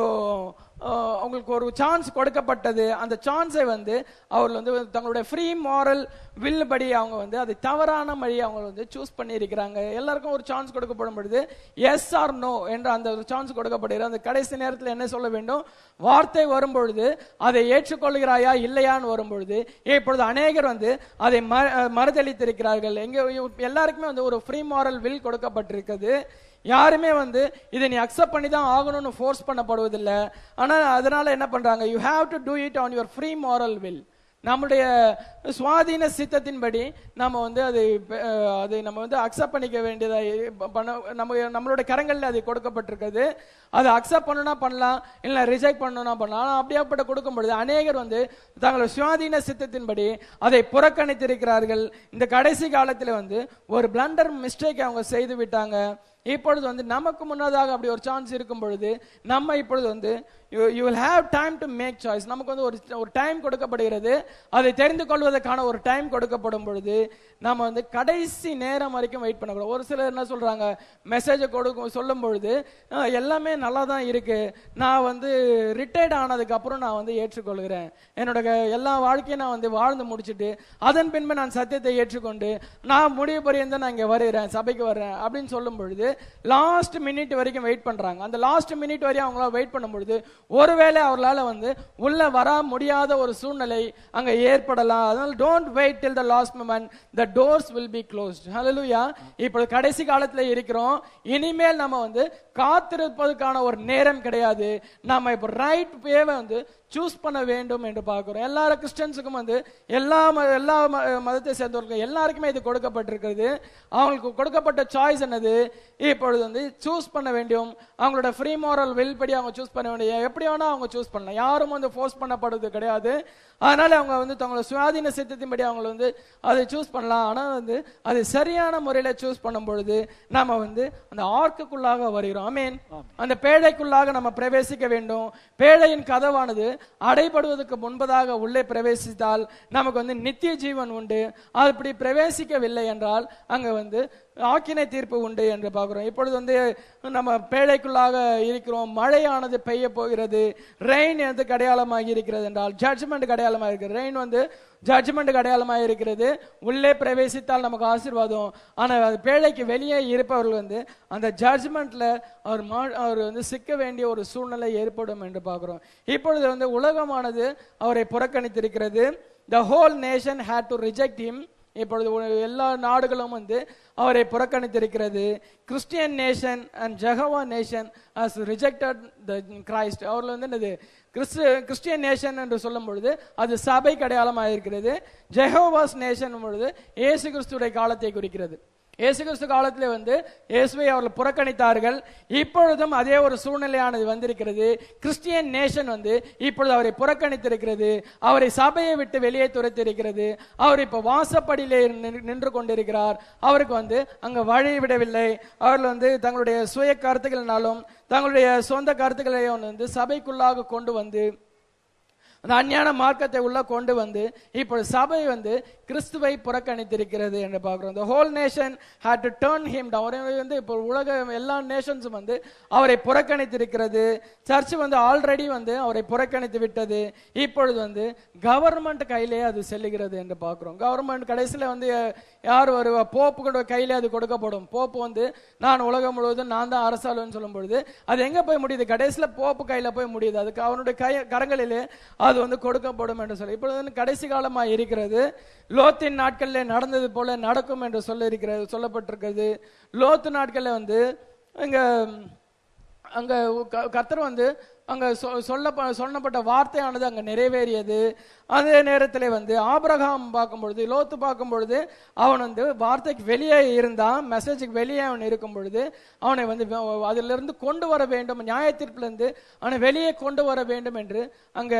ஆஹ் அவங்களுக்கு ஒரு சான்ஸ் கொடுக்கப்பட்டது அந்த சான்ஸை வந்து அவர்கள் வந்து தங்களுடைய ஃப்ரீ மாரல் வில் படி அவங்க வந்து அதை தவறான வழி அவங்க வந்து சூஸ் பண்ணி இருக்கிறாங்க எல்லாருக்கும் ஒரு சான்ஸ் கொடுக்கப்படும் பொழுது எஸ் ஆர் நோ என்ற அந்த ஒரு சான்ஸ் கொடுக்கப்படுகிறது அந்த கடைசி நேரத்தில் என்ன சொல்ல வேண்டும் வார்த்தை வரும் பொழுது அதை ஏற்றுக்கொள்கிறாயா இல்லையான்னு வரும் பொழுது இப்பொழுது அநேகர் வந்து அதை ம- மறுதளித்திருக்கிறார்கள் எங்க எல்லாருக்குமே வந்து ஒரு ஃப்ரீ மாரல் வில் கொடுக்கப்பட்டிருக்கிறது யாருமே வந்து இதை நீ அக்செப்ட் பண்ணி தான் ஆகணும்னு ஃபோர்ஸ் பண்ணப்படுவதில்லை ஆனா அதனால என்ன பண்றாங்க you have to do it on your free moral will நம்முடைய சுவாதீன சித்தத்தின்படி நம்ம வந்து அது அஹ், அது நம்ம வந்து அக்செப்ட் பண்ணிக்க வேண்டியதா இ- பண்ண நம்ம நம்மளோட கரங்கள்ல அது கொடுக்கப்பட்டிருக்குது அதை அக்செப்ட் பண்ணணும்னா பண்ணலாம் இல்ல ரிஜெக்ட் பண்ணணும்னா பண்ணலாம் ஆனா அப்படியாப்பட்ட கொடுக்கும் பொழுது அநேகர் வந்து தங்களோட சுயாதீன சித்தத்தின்படி அதை புறக்கணித்திருக்கிறார்கள் இந்த கடைசி காலத்துல வந்து ஒரு பிளண்டர் மிஸ்டேக் அவங்க செய்து விட்டாங்க இப்பொழுது வந்து நமக்கு முன்னதாக அப்படி ஒரு சான்ஸ் இருக்கும் பொழுது நம்ம இப்பொழுது வந்து you will have time to make choice நமக்கு வந்து ஒரு ஒரு டைம் கொடுக்கப்படுகிறது அதை தெரிந்து கொள்வதற்கான ஒரு டைம் கொடுக்கப்படும் பொழுது நம்ம வந்து கடைசி நேரம் வரைக்கும் வெயிட் பண்ணக்கூடாது ஒரு சிலர் என்ன சொல்றாங்க மெசேஜை கொடுக்கும் சொல்லும் பொழுது "ஆ, எல்லாமே நல்லா தான் இருக்கு நான் வந்து ரிட்டையர்ட் ஆனதுக்கு அப்புறம் நான் வந்து ஏற்றுக்கொள்கிறேன் என்னோட க- எல்லா வாழ்க்கையும் நான் வந்து வாழ்ந்து முடிச்சிட்டு அதன் பின்பு நான் சத்தியத்தை ஏற்றுக்கொண்டு நான் முடிவு பரியந்தம் நான் இங்க வருகிறேன் சபைக்கு வர்றேன் அப்படின்னு சொல்லும் பொழுது லாஸ்ட் மினிட் வரைக்கும் வெயிட் பண்றாங்க அந்த லாஸ்ட் மினிட் வரையும் அவங்களால வெயிட் பண்ணும் பொழுது ஒருவேளை அவர்களால வந்து உள்ள வர முடியாத ஒரு சூழ்நிலை அங்க ஏற்படலாம் அதனால don't wait till the last moment the doors will be closed hallelujah இப்போ கடைசி காலத்துல இருக்கிறோம் இனிமேல் நம்ம வந்து காத்திருப்பதற்கான ஒரு நேரம் கிடையாது நம்ம இப்போ ரைட் வேவை வந்து சூஸ் பண்ண வேண்டும் என்று பார்க்கிறோம் எல்லா கிறிஸ்டியன்ஸுக்கும் வந்து எல்லா ம- எல்லா ம- மதத்தை சேர்ந்தவர்களுக்கும் எல்லாருக்குமே இது கொடுக்கப்பட்டிருக்கிறது அவங்களுக்கு கொடுக்கப்பட்ட சாய்ஸ் என்னது இப்பொழுது வந்து சூஸ் பண்ண வேண்டும் அவங்களோட ஃப்ரீ moral வில் படி அவங்க சூஸ் பண்ண வேண்டிய எப்படி வேணா அவங்க சூஸ் பண்ணலாம் யாரும் வந்து ஃபோர்ஸ் பண்ணப்படுறது கிடையாது அதனால அவங்க வந்து தங்களோட சுயாதீன சித்தத்தின்படி அவங்க வந்து அதை சூஸ் பண்ணலாம் ஆனா வந்து அது சரியான முறையில சூஸ் பண்ணும் பொழுது நாம வந்து அந்த ஆர்க்குக்குள்ளாக வருகிறோம் ஆமீன் அந்த பேழைக்குள்ளாக நம்ம பிரவேசிக்க வேண்டும் பேழையின் கதவானது அடைபடுவதற்கு முன்பதாக உள்ளே பிரவேசித்தால் நமக்கு வந்து நித்திய ஜீவன் உண்டு அப்படி பிரவேசிக்கவில்லை என்றால் அங்க வந்து ஆக்கினை தீர்ப்பு உண்டு என்று பார்க்கிறோம் இப்பொழுது வந்து நம்ம பேழைக்குள்ளாக இருக்கிறோம் மழையானது பெய்ய போகிறது ரெயின் வந்து அடையாளமாகி இருக்கிறது என்றால் ஜட்ஜ்மெண்ட் அடையாளமாக இருக்கிறது ரெயின் வந்து ஜட்ஜ்மெண்ட் அடையாளமாக இருக்கிறது உள்ளே பிரவேசித்தால் நமக்கு ஆசீர்வாதம் ஆனா அது பேழைக்கு வெளியே இருப்பவர்கள் வந்து அந்த ஜட்ஜ்மெண்ட்ல அவர் மா- அவர் வந்து சிக்க வேண்டிய ஒரு சூழ்நிலை ஏற்படும் என்று பார்க்கிறோம் இப்பொழுது வந்து உலகமானது அவரை புறக்கணித்திருக்கிறது the whole nation had to reject him இப்பொழுது உ- எல்லா நாடுகளும் வந்து அவரை புறக்கணித்திருக்கிறது Christian nation and Jehovah nation has rejected the Christ அவர்கள் வந்து என்னது கிறிஸ்து கிறிஸ்டியன் நேஷன் என்று சொல்லும் பொழுது அது சபைக்கு அடையாளமாக இருக்கிறது ஜெகோவாஸ் நேஷன் பொழுது இயேசு கிறிஸ்துடைய காலத்தை குறிக்கிறது இயேசு கிறிஸ்து காலத்திலே வந்து இயேசுவை அவர்கள் புறக்கணித்தார்கள் இப்பொழுதும் அதே ஒரு சூழ்நிலையானது வந்திருக்கிறது கிறிஸ்டியன் நேஷன் வந்து இப்பொழுது அவரை புறக்கணித்திருக்கிறது அவரை சபையை விட்டு வெளியே துரைத்திருக்கிறது அவர் இப்ப வாசப்படியிலே நின்று- நின்று கொண்டிருக்கிறார் அவருக்கு வந்து அங்க வழி விடவில்லை அவர்கள் வந்து தங்களுடைய சுய கருத்துக்களினாலும் தங்களுடைய சொந்த கருத்துக்களையும் வந்து சபைக்குள்ளாக கொண்டு வந்து அந்த அஞ்ஞான மார்க்கத்தை உள்ள கொண்டு வந்து இப்போ சபை வந்து கிறிஸ்துவை புறக்கணித்திருக்கிறது என்று பார்க்கிறோம் the whole nation had to turn him down அவரை வந்து இப்போ உலக எல்லா நேஷன்ஸும் வந்து அவரை புறக்கணித்திருக்கிறது சர்ச் வந்து ஆல்ரெடி வந்து அவரை புறக்கணித்து விட்டது இப்பொழுது வந்து கவர்மெண்ட் கையிலே அது செல்லுகிறது என்று பார்க்கிறோம் கவர்மெண்ட் கடைசியில வந்து யார் வருவா போப்பு கூட கையிலே அது கொடுக்கப்படும் போப்பு வந்து நான் உலகம் முழுவதும் நான் தான் அரசாளுன்னு சொல்லும் பொழுது அது எங்க போய் முடியுது கடைசியில போப்பு கையில போய் முடியுது அதுக்கு அவனுடைய கை கரங்களிலே அது வந்து கொடுக்கப்படும் என்று சொல்லி இப்பொழுது வந்து கடைசி காலமா இருக்கிறது லோத்தின் நாட்களிலே நடந்தது போல நடக்கும் என்று சொல்ல இருக்கிறது சொல்லப்பட்டிருக்கிறது லோத்து நாட்கள்ல வந்து இங்க அங்க க- கர்த்தர் வந்து அங்க சொ- சொல்ல சொல்லப்பட்ட வார்த்தையானது அங்க நிறைவேறியது அதே நேரத்தில் வந்து ஆபிரகாம் பார்க்கும் பொழுது லோத்து பார்க்கும் பொழுது அவன் வந்து வார்த்தைக்கு வெளியே இருந்தான் மெசேஜுக்கு வெளியே அவன் இருக்கும் பொழுது அவனை வந்து வ- அதிலிருந்து கொண்டு வர வேண்டும் நியாய தீர்ப்பிலிருந்து அவனை வெளியே கொண்டு வர வேண்டும் என்று அங்க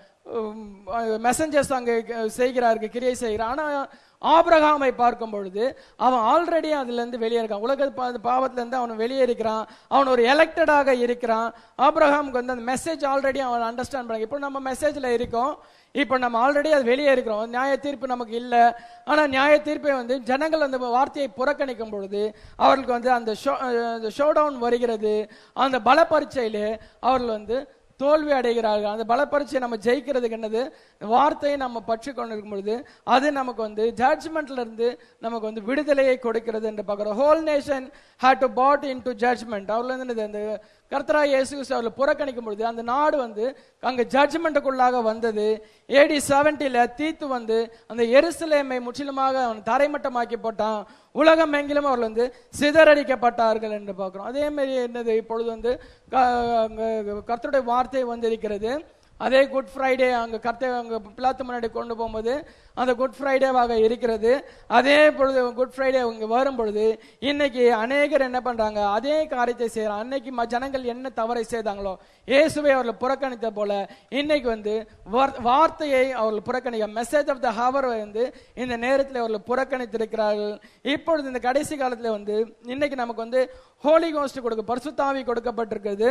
மெசஞ்சர்ஸ் அங்க செய்கிறார்கள் கிரியை செய்கிறார் ஆனா ஆபிரகாமை பார்க்கும் பொழுது அவன் ஆல்ரெடி அதுல இருந்து வெளியே இருக்கான் உலக பா- பாவத்துல இருந்து அவன் வெளியே இருக்கிறான் அவன் ஒரு எலெக்டடாக இருக்கிறான் ஆபிரகாமுக்கு வந்து அந்த மெசேஜ் ஆல்ரெடி அவன் அண்டர்ஸ்டாண்ட் பண்ண இப்போ நம்ம மெசேஜ்ல இருக்கோம் இப்போ நம்ம ஆல்ரெடி அது வெளியே இருக்கிறோம் நியாய தீர்ப்பு நமக்கு இல்ல ஆனா நியாய தீர்ப்பை வந்து ஜனங்கள் அந்த வார்த்தையை புறக்கணிக்கும் பொழுது அவர்களுக்கு வந்து அந்த ஷோ டவுன் வருகிறது அந்த பல பரீட்சையிலே அவர்கள் வந்து தோல்வி அடைகிறார்கள் அந்த பலப்பரிச்சை நம்ம ஜெயிக்கிறதுக்கு என்னது வார்த்தையை நம்ம பற்றி கொண்டிருக்கும் பொழுது அது நமக்கு வந்து ஜட்ஜ்மெண்ட்ல இருந்து நமக்கு வந்து விடுதலையை கொடுக்கிறது என்று பார்க்கிறோம் whole nation had to put in to judgment அவர்ல வந்து என்னது அந்த கர்த்தரா இயேசு கிறிஸ்து அவர்களை புறக்கணிக்கும் பொழுது அந்த நாடு வந்து அங்க ஜட்ஜ்மெண்ட்டுக்குள்ளாக வந்தது ஏடி செவன்டில தீத்து வந்து அந்த எருசலேமை முற்றிலுமாக அவன் தரைமட்டமாக்கி போட்டான் உலகம் எங்கிலும் அவர்கள் வந்து சிதறடிக்கப்பட்டார்கள் என்று பார்க்கிறோம் அதே மாதிரி என்னது இப்பொழுது வந்து க- அங்க கர்த்தருடைய வார்த்தை வந்திருக்கிறது அதே குட் ஃப்ரைடே அங்க கர்த்த அங்க பிளாத்து முன்னாடி கொண்டு போகும்போது அந்த குட் ஃப்ரைடேவாக இருக்கிறது அதே பொழுது குட் ஃப்ரைடே இங்க வரும் பொழுது இன்னைக்கு அநேகர் என்ன பண்றாங்க அதே காரியத்தை செய்யறாங்க அன்னைக்கு ம- ஜனங்கள் என்ன தவறை செய்தாங்களோ இயேசுவை அவர்கள் புறக்கணித்த போல இன்னைக்கு வந்து வார்- வார்த்தையை அவர்கள் புறக்கணிக்க மெசேஜ் ஆஃப் த ஹவர் வந்து இந்த நேரத்தில் அவர்கள் புறக்கணித்திருக்கிறார்கள் இப்பொழுது இந்த கடைசி காலத்துல வந்து இன்னைக்கு நமக்கு வந்து ஹோலி கோஸ்ட் கொடுக்க பரிசுத்தாவி கொடுக்கப்பட்டிருக்கிறது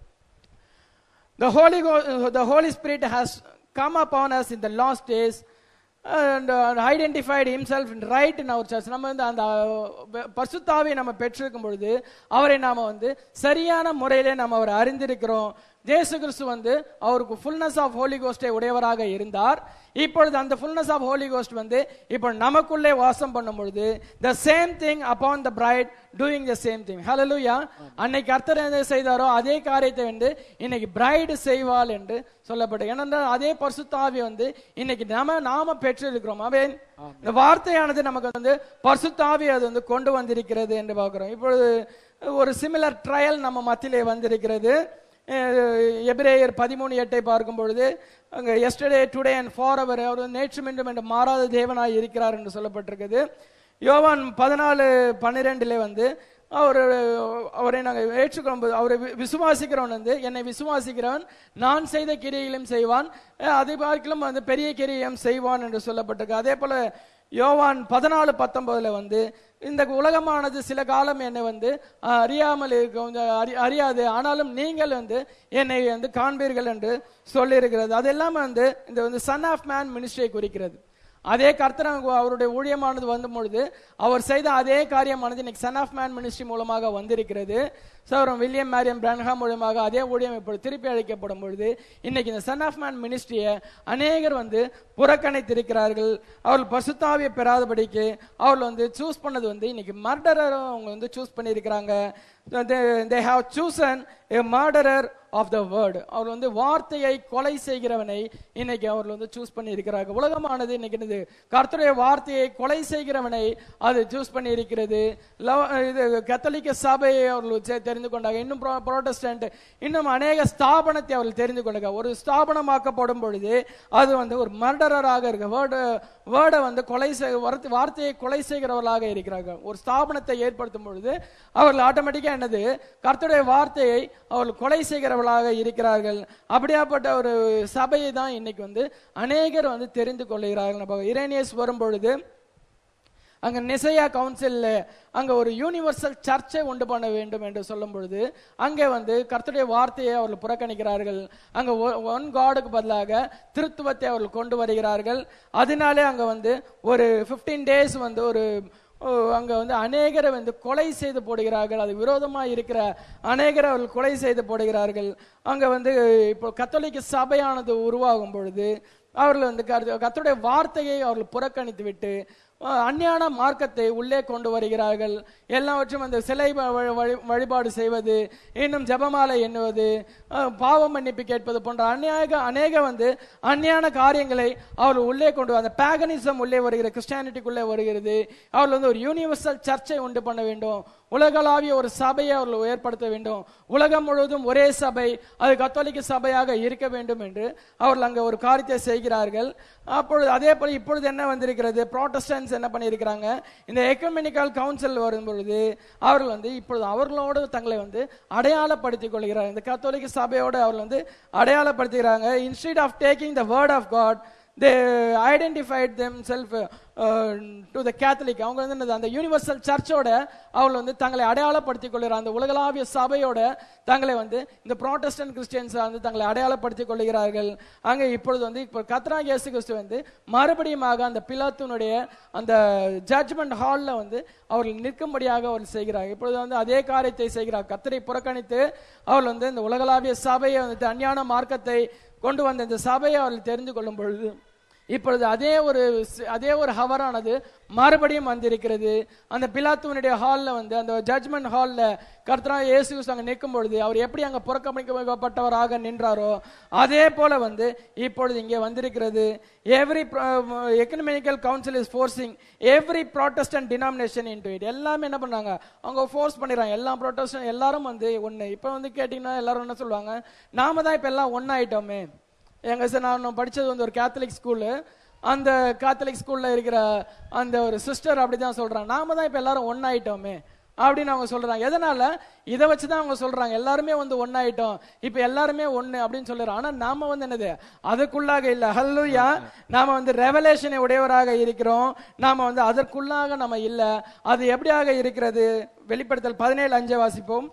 The Holy, Go- the Holy Spirit has come upon us in the last days and uh, identified himself right in our church. நம்ம வந்து அந்த அஹ், பரிசுத்தாவை நம்ம பெற்றிருக்கும் பொழுது அவரை நாம வந்து சரியான முறையிலே நம்ம அவரை அறிந்திருக்கிறோம் ஜேசு கிறிஸ்து வந்து அவருக்கு ஃபுல்னஸ் ஆஃப் ஹோலி கோஸ்டை உடையவராக இருந்தார் இப்பொழுது அந்த ஃபுல்னஸ் ஆஃப் ஹோலி கோஸ்ட் வந்து இப்போ நமக்குள்ளே வாசம் பண்ணும் பொழுது the same thing upon the bride doing the same thing hallelujah அன்னைக்கு கர்த்தர் என்ன செய்தாரோ அதே காரியத்தை வந்து இன்னைக்கு பிரைடு செய்வாள் என்று சொல்லப்பட்டது ஏனென்றால் அதே பரிசுத்தாவி வந்து இன்னைக்கு நாம நாம பெற்றிருக்கிறோம் அவன் இந்த வார்த்தையானது நமக்கு வந்து பரிசுத்தாவி அது வந்து கொண்டு வந்திருக்கிறது என்று பார்க்கிறோம் இப்பொழுது ஒரு சிமிலர் ட்ரையல் நம்ம மத்தியிலே வந்திருக்கிறது அஹ் எபிரேயர் பதிமூணு எட்டை பார்க்கும் பொழுது அங்க yesterday today and forever அவர் வந்து நேற்று மீண்டும் என்று மாறாத தேவனாய் இருக்கிறார் என்று சொல்லப்பட்டிருக்குது யோவான் பதினாலு பன்னிரெண்டுல வந்து அவர் அவரை நாங்கள் ஏற்றுக்கொள்ளும் அவரை வி- விசுவாசிக்கிறவன் வந்து என்னை விசுவாசிக்கிறவன் நான் செய்த கிரியைகளும் செய்வான் அஹ் அதை பார்க்கலும் வந்து பெரிய கிரியையும் செய்வான் என்று சொல்லப்பட்டிருக்கு அதே போல யோவான் பதினாலு பத்தொன்பதுல வந்து இந்த உலகமானது சில காலம் என்னை வந்து அஹ், அறியாமல் இருக்க கொஞ்சம் அறி- அறியாது ஆனாலும் நீங்கள் வந்து என்னை வந்து காண்பீர்கள் என்று சொல்லியிருக்கிறது அதெல்லாம் வந்து இந்த வந்து சன் ஆஃப் மேன் மினிஸ்ட்ரியை குறிக்கிறது அதே கர்த்தர் அங்கு அவருடைய ஊழியமானது வந்த பொழுது அவர் செய்த அதே காரியமானது இன்னைக்கு சன் ஆஃப் மேன் மினிஸ்ட்ரி மூலமாக வந்திருக்கிறது சௌரம் வில்லியம் மேரியம் பிரன்ஹாம் மூலமாக அதே ஊழியம் இப்பொழுது திருப்பி அழைக்கப்படும் பொழுது இன்னைக்கு இந்த சன் ஆஃப் மேன் மினிஸ்ட்ரியை அநேகர் வந்து புறக்கணித்திருக்கிறார்கள் அவர்கள் பசுத்தாவியை பெறாதபடிக்கு அவர்கள் வந்து சூஸ் பண்ணது வந்து இன்னைக்கு மர்டரரும் அவங்க வந்து சூஸ் பண்ணியிருக்கிறாங்க they have chosen a murderer of the word அவர் வந்து வார்த்தையை கொலை செய்கிறவனை இன்னைக்கு அவர்கள் வந்து சூஸ் பண்ணி இருக்கிறார்கள் உலகமானது இன்னைக்கு என்னது கர்த்தருடைய வார்த்தையை கொலை செய்கிறவனை அது சூஸ் பண்ணி இருக்கிறது லவ- இது கத்தோலிக்க சபையை அவர்கள் தெ- தெரிந்து கொண்டாங்க இன்னும் புரோட்டஸ்டன்ட் இன்னும் அநேக ஸ்தாபனத்தை அவர்கள் தெரிந்து கொண்டாங்க ஒரு ஸ்தாபனமாக்கப்படும் பொழுது அது வந்து ஒரு மர்டரராக இருக்கு வேர்டு வேர்டை வந்து கொலை செய் வார்த்தை- வார்த்தையை கொலை செய்கிறவர்களாக இருக்கிறார்கள் ஒரு ஸ்தாபனத்தை ஏற்படுத்தும் பொழுது அவர்கள் ஆட்டோமேட்டிக்கா என்னது கர்த்தருடைய வார்த்தையை அவர்கள் கொலை செய்கிறவர்களாக இருக்கிறார்கள் அப்படியாப்பட்ட ஒரு சபையை தான் இன்னைக்கு வந்து அநேகர் வந்து தெரிந்து கொள்கிறார்கள் நம்ம இரேனியஸ் வரும் பொழுது அங்க நிசையா கவுன்சில்ல அங்க ஒரு யூனிவர்சல் சர்ச்சை உண்டு பண்ண வேண்டும் என்று சொல்லும் பொழுது அங்கே வந்து கர்த்தருடைய வார்த்தையை அவர்கள் புறக்கணிக்கிறார்கள் அங்க ஒன் காடுக்கு பதிலாக திருத்துவத்தை அவர்கள் கொண்டு வருகிறார்கள் அதனாலே அங்க வந்து ஒரு 15 டேஸ் வந்து ஒரு ஓ, அங்க வந்து அநேகரை வந்து கொலை செய்து போடுகிறார்கள் அது விரோதமா இருக்கிற அநேகரை அவர்கள் கொலை செய்து போடுகிறார்கள் அங்க வந்து இப்போ கத்தோலிக்க சபையானது உருவாகும் பொழுது அவர்கள் வந்து கர்த்த- கர்த்தருடைய வார்த்தையை அவர்கள் புறக்கணித்து விட்டு அஹ், அஞ்ஞான மார்க்கத்தை உள்ளே கொண்டு வருகிறார்கள் எல்லாவற்றும் அந்த சிலை வ- வ- வழி- வழிபாடு செய்வது இன்னும் ஜெபமாலை எண்ணுவது அஹ், பாவ மன்னிப்பு கேட்பது போன்ற அநேக அநேக வந்து அந்நியான காரியங்களை அவர்கள் உள்ளே கொண்டு வர- அந்த பேகனிசம் உள்ளே வருகிறது கிறிஸ்டியானிட்டிக்குள்ளே வருகிறது அவர்கள் வந்து ஒரு யூனிவர்சல் சர்ச்சை உண்டு பண்ண வேண்டும் உலகளாவிய ஒரு சபையை அவர்கள் ஏற்படுத்த வேண்டும் உலகம் முழுவதும் ஒரே சபை அது கத்தோலிக்க சபையாக இருக்க வேண்டும் என்று அவர்கள் அங்க ஒரு காரியத்தை செய்கிறார்கள் அப்பொழுது அதே போல இப்பொழுது என்ன வந்திருக்கிறது ப்ராட்டஸ்டன்ஸ் என்ன பண்ணியிருக்கிறாங்க இந்த எக்கமெனிக்கல் கவுன்சில் வரும் பொழுது அவர்கள் வந்து இப்பொழுது அவர்களோடு தங்களை வந்து அடையாளப்படுத்திக் கொள்கிறார்கள் இந்த கத்தோலிக்க சபையோடு அவர்கள் வந்து அடையாளப்படுத்துகிறாங்க instead of taking the word of God they identified them self to the Catholic அவங்க வந்து என்னது, அந்த யூனிவர்சல் சர்ச்சோட அவர்கள் வந்து தங்களை அடையாளப்படுத்திக் கொள்கிறார் அந்த உலகளாவிய சபையோட தங்களை வந்து இந்த ப்ராட்டஸ்டன்ட் கிறிஸ்டியன்ஸ் வந்து தங்களை அடையாளப்படுத்திக் கொள்கிறார்கள் அங்கே இப்பொழுது வந்து இப்போ கத்ரா இயேசு கிறிஸ்து வந்து மறுபடியுமாக அந்த பிலாத்துனுடைய அந்த ஜட்ஜ்மெண்ட் ஹாலில் வந்து அவர்கள் நிற்கும்படியாக அவர்கள் செய்கிறார் இப்பொழுது வந்து அதே காரியத்தை செய்கிறார் கத்தரை புறக்கணித்து அவர்கள் வந்து இந்த உலகளாவிய சபையை வந்து அஞ்ஞான மார்க்கத்தை கொண்டு வந்த இந்த சபையை அவர்கள் தெரிந்து கொள்ளும் பொழுது இப்பொழுது அதே ஒரு ஸ்- அதே ஒரு ஹவரானது மறுபடியும் வந்திருக்கிறது அந்த பிலாத்துவனுடைய ஹால்ல வந்து அந்த ஜட்ஜ்மெண்ட் ஹால்ல கர்த்தரா இயேசு கிறிஸ்து அங்க நிற்கும் பொழுது அவர் எப்படி அங்க புறக்கணிக்கப்பட்டவராக நின்றாரோ அதே போல வந்து இப்பொழுது இங்கே வந்திருக்கிறது every ecumenical council is forcing every Protestant denomination into it எல்லாமே என்ன பண்ணாங்க அவங்க ஃபோர்ஸ் பண்ணிடுறாங்க எல்லா ப்ராட்டஸ்டன் எல்லாரும் வந்து ஒண்ணு இப்போ வந்து கேட்டீங்கன்னா எல்லாரும் என்ன சொல்லுவாங்க நாம தான் இப்போ எல்லாம் ஒன்னாயிட்டோமே எங்க சார் நான் படிச்சது வந்து ஒரு கேத்தலிக் ஸ்கூலு அந்த கேத்தலிக் ஸ்கூல்ல இருக்கிற அந்த ஒரு சிஸ்டர் அப்படிதான் சொல்றாங்க நாம தான் இப்ப எல்லாரும் ஒன்னாயிட்டோமே அப்படின்னு அவங்க சொல்றாங்க எதனால இதை வச்சு தான் அவங்க சொல்றாங்க எல்லாருமே வந்து ஒன்னாயிட்டோம் இப்ப எல்லாருமே ஒண்ணு அப்படின்னு சொல்லுறோம் ஆனா நாம வந்து என்னது அதுக்குள்ளாக இல்ல ஹல்லுயா நாம வந்து ரெவலேஷனை உடையவராக இருக்கிறோம் நாம வந்து அதற்குள்ளாக நம்ம இல்ல அது எப்படியாக இருக்கிறது வெளிப்படுத்தல் பதினேழு அஞ்சை வாசிப்போம்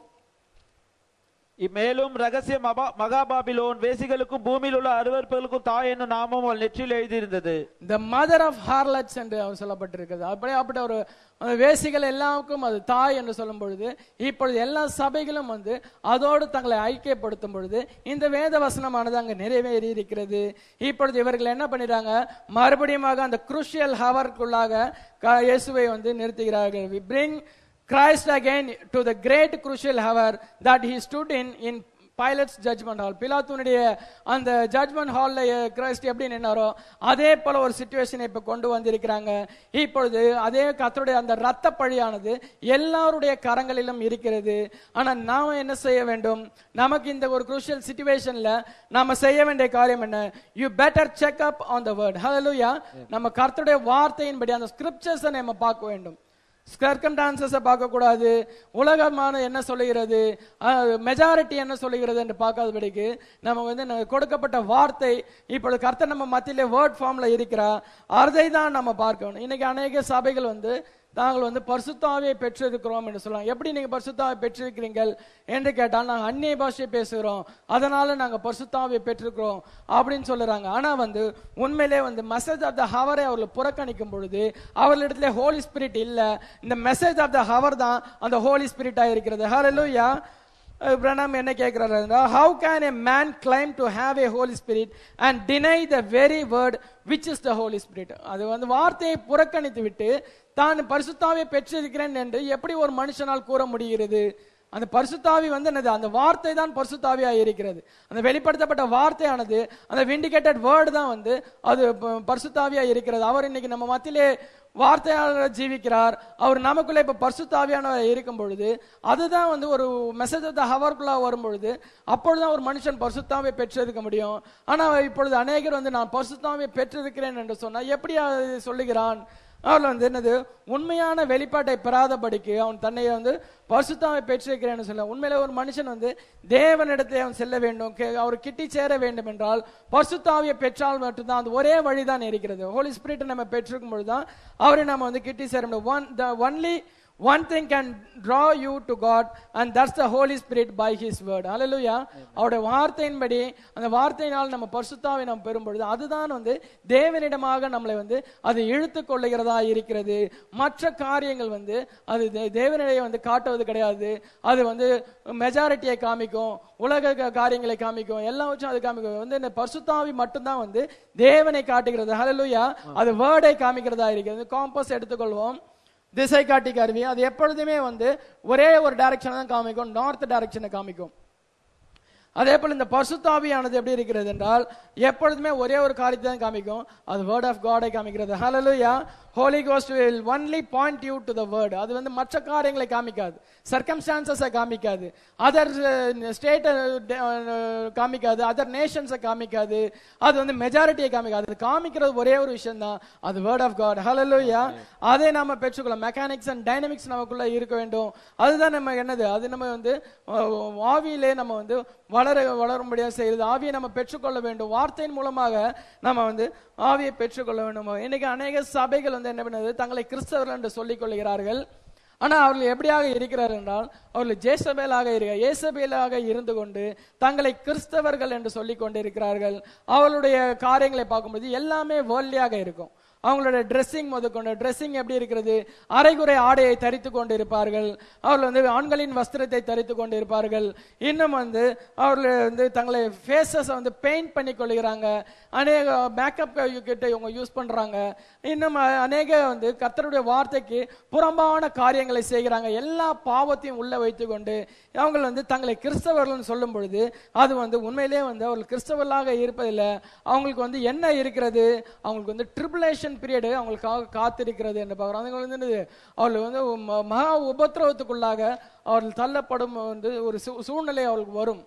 மேலும் ரகசிய மபா- மகாபாபிலோன் வேசிகளுக்கும் பூமியில் உள்ள அருவருப்புகளுக்கும் தாய் என்னும் நாமம் அவள் நெற்றியில் எழுதியிருந்தது த மதர் ஆஃப் ஹார்லட்ஸ் என்று அவர் சொல்லப்பட்டிருக்கிறது அப்படியே அப்படி ஒரு அந்த வேசிகள் எல்லாருக்கும் அது தாய் என்று சொல்லும் பொழுது இப்பொழுது எல்லா சபைகளும் வந்து அதோடு தங்களை ஐக்கியப்படுத்தும் பொழுது இந்த வேத வசனமானது அங்க நிறைவேறி இருக்கிறது இப்பொழுது இவர்கள் என்ன பண்ணிடுறாங்க மறுபடியும் அந்த குருஷியல் ஹவருக்குள்ளாக க- இயேசுவை வந்து நிறுத்துகிறார்கள் we bring Christ again to the great crucial hour that he stood in in Pilate's judgment hall பிலாத்துனுடைய அந்த ஜட்ஜ்மெண்ட் ஹால்ல கிரைஸ்ட் எப்படி நின்னாரோ அதே போல ஒரு சுச்சுவேஷனை இப்ப கொண்டு வந்திருக்கிறாங்க இப்பொழுது அதே கத்தருடைய அந்த ரத்த பழியானது எல்லாருடைய கரங்களிலும் இருக்கிறது ஆனா நாம என்ன செய்ய வேண்டும் நமக்கு இந்த ஒரு குரூஷியல் சுச்சுவேஷன்ல நாம செய்ய வேண்டிய காரியம் என்ன you better check up on the word hallelujah நம்ம கர்த்தருடைய வார்த்தையின்படி அந்த ஸ்கிரிப்சர்ஸை நம்ம பார்க்க வேண்டும் ஸ்கர்கம்டான்சஸை பார்க்கக்கூடாது உலகமான என்ன சொல்லுகிறது மெஜாரிட்டி என்ன சொல்லுகிறது என்று பார்க்காதபடிக்கு நம்ம வந்து நம்ம கொடுக்கப்பட்ட வார்த்தை இப்பொழுது கர்த்தர் நம்ம மத்தியிலே வேர்ட் ஃபார்ம்ல இருக்கிறா அதை தான் நம்ம பார்க்கணும் இன்னைக்கு அநேக சபைகள் வந்து நாங்கள் வந்து பரிசுத்தாவியை பெற்றிருக்கிறோம் என்று சொல்லலாம் எப்படி நீங்க பரிசுத்தாவை பெற்றிருக்கிறீர்கள் என்று கேட்டால் நாங்கள் அந்நிய பாஷை பேசுகிறோம் அதனால நாங்க பரிசுத்தாவியை பெற்றிருக்கிறோம் அப்படின்னு சொல்லுறாங்க ஆனா வந்து உண்மையிலே வந்து மெசேஜ் ஆஃப் த ஹவரை அவர்கள் புறக்கணிக்கும் பொழுது அவர்களிடத்துல ஹோலி ஸ்பிரிட் இல்ல இந்த மெசேஜ் ஆஃப் த ஹவர் தான் அந்த ஹோலி ஸ்பிரிட்டா இருக்கிறது ஹalleluya பிரணாம் என்ன கேட்கிறாரு how can a man claim to have a holy spirit and deny the very word which is the holy spirit அது வந்து வார்த்தையை புறக்கணித்து விட்டு தான் பரிசுத்தாவை பெற்றிருக்கிறேன் என்று எப்படி ஒரு மனுஷனால் கூற முடிகிறது அந்த பரிசுத்தாவி வந்து என்னது அந்த வார்த்தை தான் பரிசுத்தாவியா இருக்கிறது அந்த வெளிப்படுத்தப்பட்ட வார்த்தையானது அந்த விண்டிகேட்டட் வேர்டு தான் வந்து அது ப- பரிசுத்தாவியா இருக்கிறது அவர் இன்னைக்கு நம்ம மத்தியிலே வார்த்தையாளர் ஜீவிக்கிறார் அவர் நமக்குள்ள இப்ப பரிசுத்தாவியானவர் இருக்கும் பொழுது அதுதான் வந்து ஒரு மெசேஜ் ஆஃப் த ஹவர்க்குள்ள வரும் பொழுது அப்பொழுதுதான் ஒரு மனுஷன் பரிசுத்தாவை பெற்றிருக்க முடியும் ஆனா இப்பொழுது அநேகர் வந்து நான் பரிசுத்தாவை பெற்றிருக்கிறேன் என்று சொன்னா எப்படி அதை சொல்லுகிறான் அவள் வந்து என்னது உண்மையான வெளிப்பாட்டை பெறாதபடிக்கு அவன் தன்னை வந்து பரிசுத்தாவை பெற்றிருக்கிறேன்னு சொல்ல உண்மையில ஒரு மனுஷன் வந்து தேவனிடத்தை அவன் செல்ல வேண்டும் கே- அவர் கிட்டி சேர வேண்டும் என்றால் பரிசுத்தாவியை பெற்றால் மட்டும்தான் அது ஒரே வழிதான் இருக்கிறது ஹோலி ஸ்பிரிட் நம்ம பெற்றிருக்கும் பொழுதுதான் அவரை நம்ம வந்து கிட்டி சேர முடியும் one the only one thing can draw you to God and that's the holy spirit by his word ஹalleluya அவருடைய வார்த்தையின்படி அந்த வார்த்தையினால் நம்ம பரிசுத்தாவை நாம் பெறும் பொழுது அதுதான் வந்து தேவனிடமாக நம்மளை வந்து அது இழுத்து கொள்ளுகிறதா இருக்கிறது மற்ற காரியங்கள் வந்து அது தே- தேவனிடையே வந்து காட்டுவது கிடையாது அது வந்து மெஜாரிட்டியை காமிக்கும் உலக க- காரியங்களை காமிக்கும் எல்லாம் வச்சும் அது காமிக்கும் வந்து இந்த பரிசுத்தாவி மட்டும்தான் வந்து தேவனை காட்டுகிறது ஹalleluya அது வேர்டை காமிக்கிறதா இருக்கிறது காம்பஸ் எடுத்துக்கொள்வோம் திசை காட்டி கருவி அது எப்பொழுதுமே வந்து ஒரே ஒரு டைரக்ஷன் தான் காமிக்கும் நார்த் டைரக்ஷனை காமிக்கும் அதே போல இந்த பரிசுத்தாவியானது எப்படி இருக்கிறது என்றால் எப்பொழுதுமே ஒரே ஒரு காரியத்தை தான் காமிக்கும் அது வேர்ட் ஆஃப் காடை காமிக்கிறது ஹalleluya holy ghost will only point you to the word அது வந்து மற்ற காரியங்களை காமிக்காது சர்க்கம்ஸ்டான்சஸை காமிக்காது அதர் ஸ்டேட் காமிக்காது அதர் நேஷன்ஸை காமிக்காது அது வந்து மெஜாரிட்டியை காமிக்காது அது காமிக்கிறது ஒரே ஒரு விஷயம் தான் அது வேர்ட் ஆஃப் காட் ஹalleluya அதை நாம பெற்றுக்கொள்ளலாம் மெக்கானிக்ஸ் அண்ட் டைனமிக்ஸ் நமக்குள்ள இருக்க வேண்டும் அதுதான் நம்ம என்னது அது நம்ம வந்து அஹ், ஆவியிலே நம்ம வந்து வளர வளரும்படியாக செய்யுது ஆவியை நம்ம பெற்றுக்கொள்ள வேண்டும் வார்த்தையின் மூலமாக நம்ம வந்து ஆவியை பெற்றுக்கொள்ள வேண்டும் இன்னைக்கு அநேக சபைகள் வந்து என்ன பண்ணுது தங்களை கிறிஸ்தவர்கள் என்று சொல்லிக் கொள்கிறார்கள் ஆனா அவர்கள் எப்படியாக இருக்கிறார் என்றால் அவர்கள் ஜேசபேலாக இருக்க இயேசபேலாக இருந்து கொண்டு தங்களை கிறிஸ்தவர்கள் என்று சொல்லிக் கொண்டிருக்கிறார்கள் அவளுடைய காரியங்களை பார்க்கும்போது எல்லாமே வேர்ல்டியாக இருக்கும் அவங்களோட ட்ரெஸ்ஸிங் முதற்கொண்டு ட்ரெஸ்ஸிங் எப்படி இருக்கிறது அரைகுறை ஆடையை தரித்து கொண்டு இருப்பார்கள் அவர்கள் வந்து ஆண்களின் வஸ்திரத்தை தரித்து கொண்டு இருப்பார்கள் இன்னும் வந்து அவர்கள் வந்து தங்களை ஃபேஸஸ் வந்து பெயிண்ட் பண்ணி கொள்கிறாங்க அநேக மேக்கப் கிட்ட இவங்க யூஸ் பண்றாங்க இன்னும் அ- அநேக வந்து கர்த்தருடைய வார்த்தைக்கு புறம்பான காரியங்களை செய்கிறாங்க எல்லா பாவத்தையும் உள்ள வைத்துக்கொண்டு அவங்க வந்து தங்களை கிறிஸ்தவர்கள் சொல்லும் பொழுது அது வந்து உண்மையிலேயே வந்து அவர்கள் கிறிஸ்தவர்களாக இருப்பதில்லை அவங்களுக்கு வந்து என்ன இருக்கிறது அவங்களுக்கு வந்து ட்ரிபுலேஷன் பீரியடு அவங்களுக்காக காத்திருக்கிறது என்று பார்க்குறோம் அதுங்க வந்து என்னது அவர்கள் வந்து ம- மகா உபத்திரவத்துக்குள்ளாக அவர்கள் தள்ளப்படும் வந்து ஒரு சூ- சூழ்நிலை அவர்களுக்கு வரும்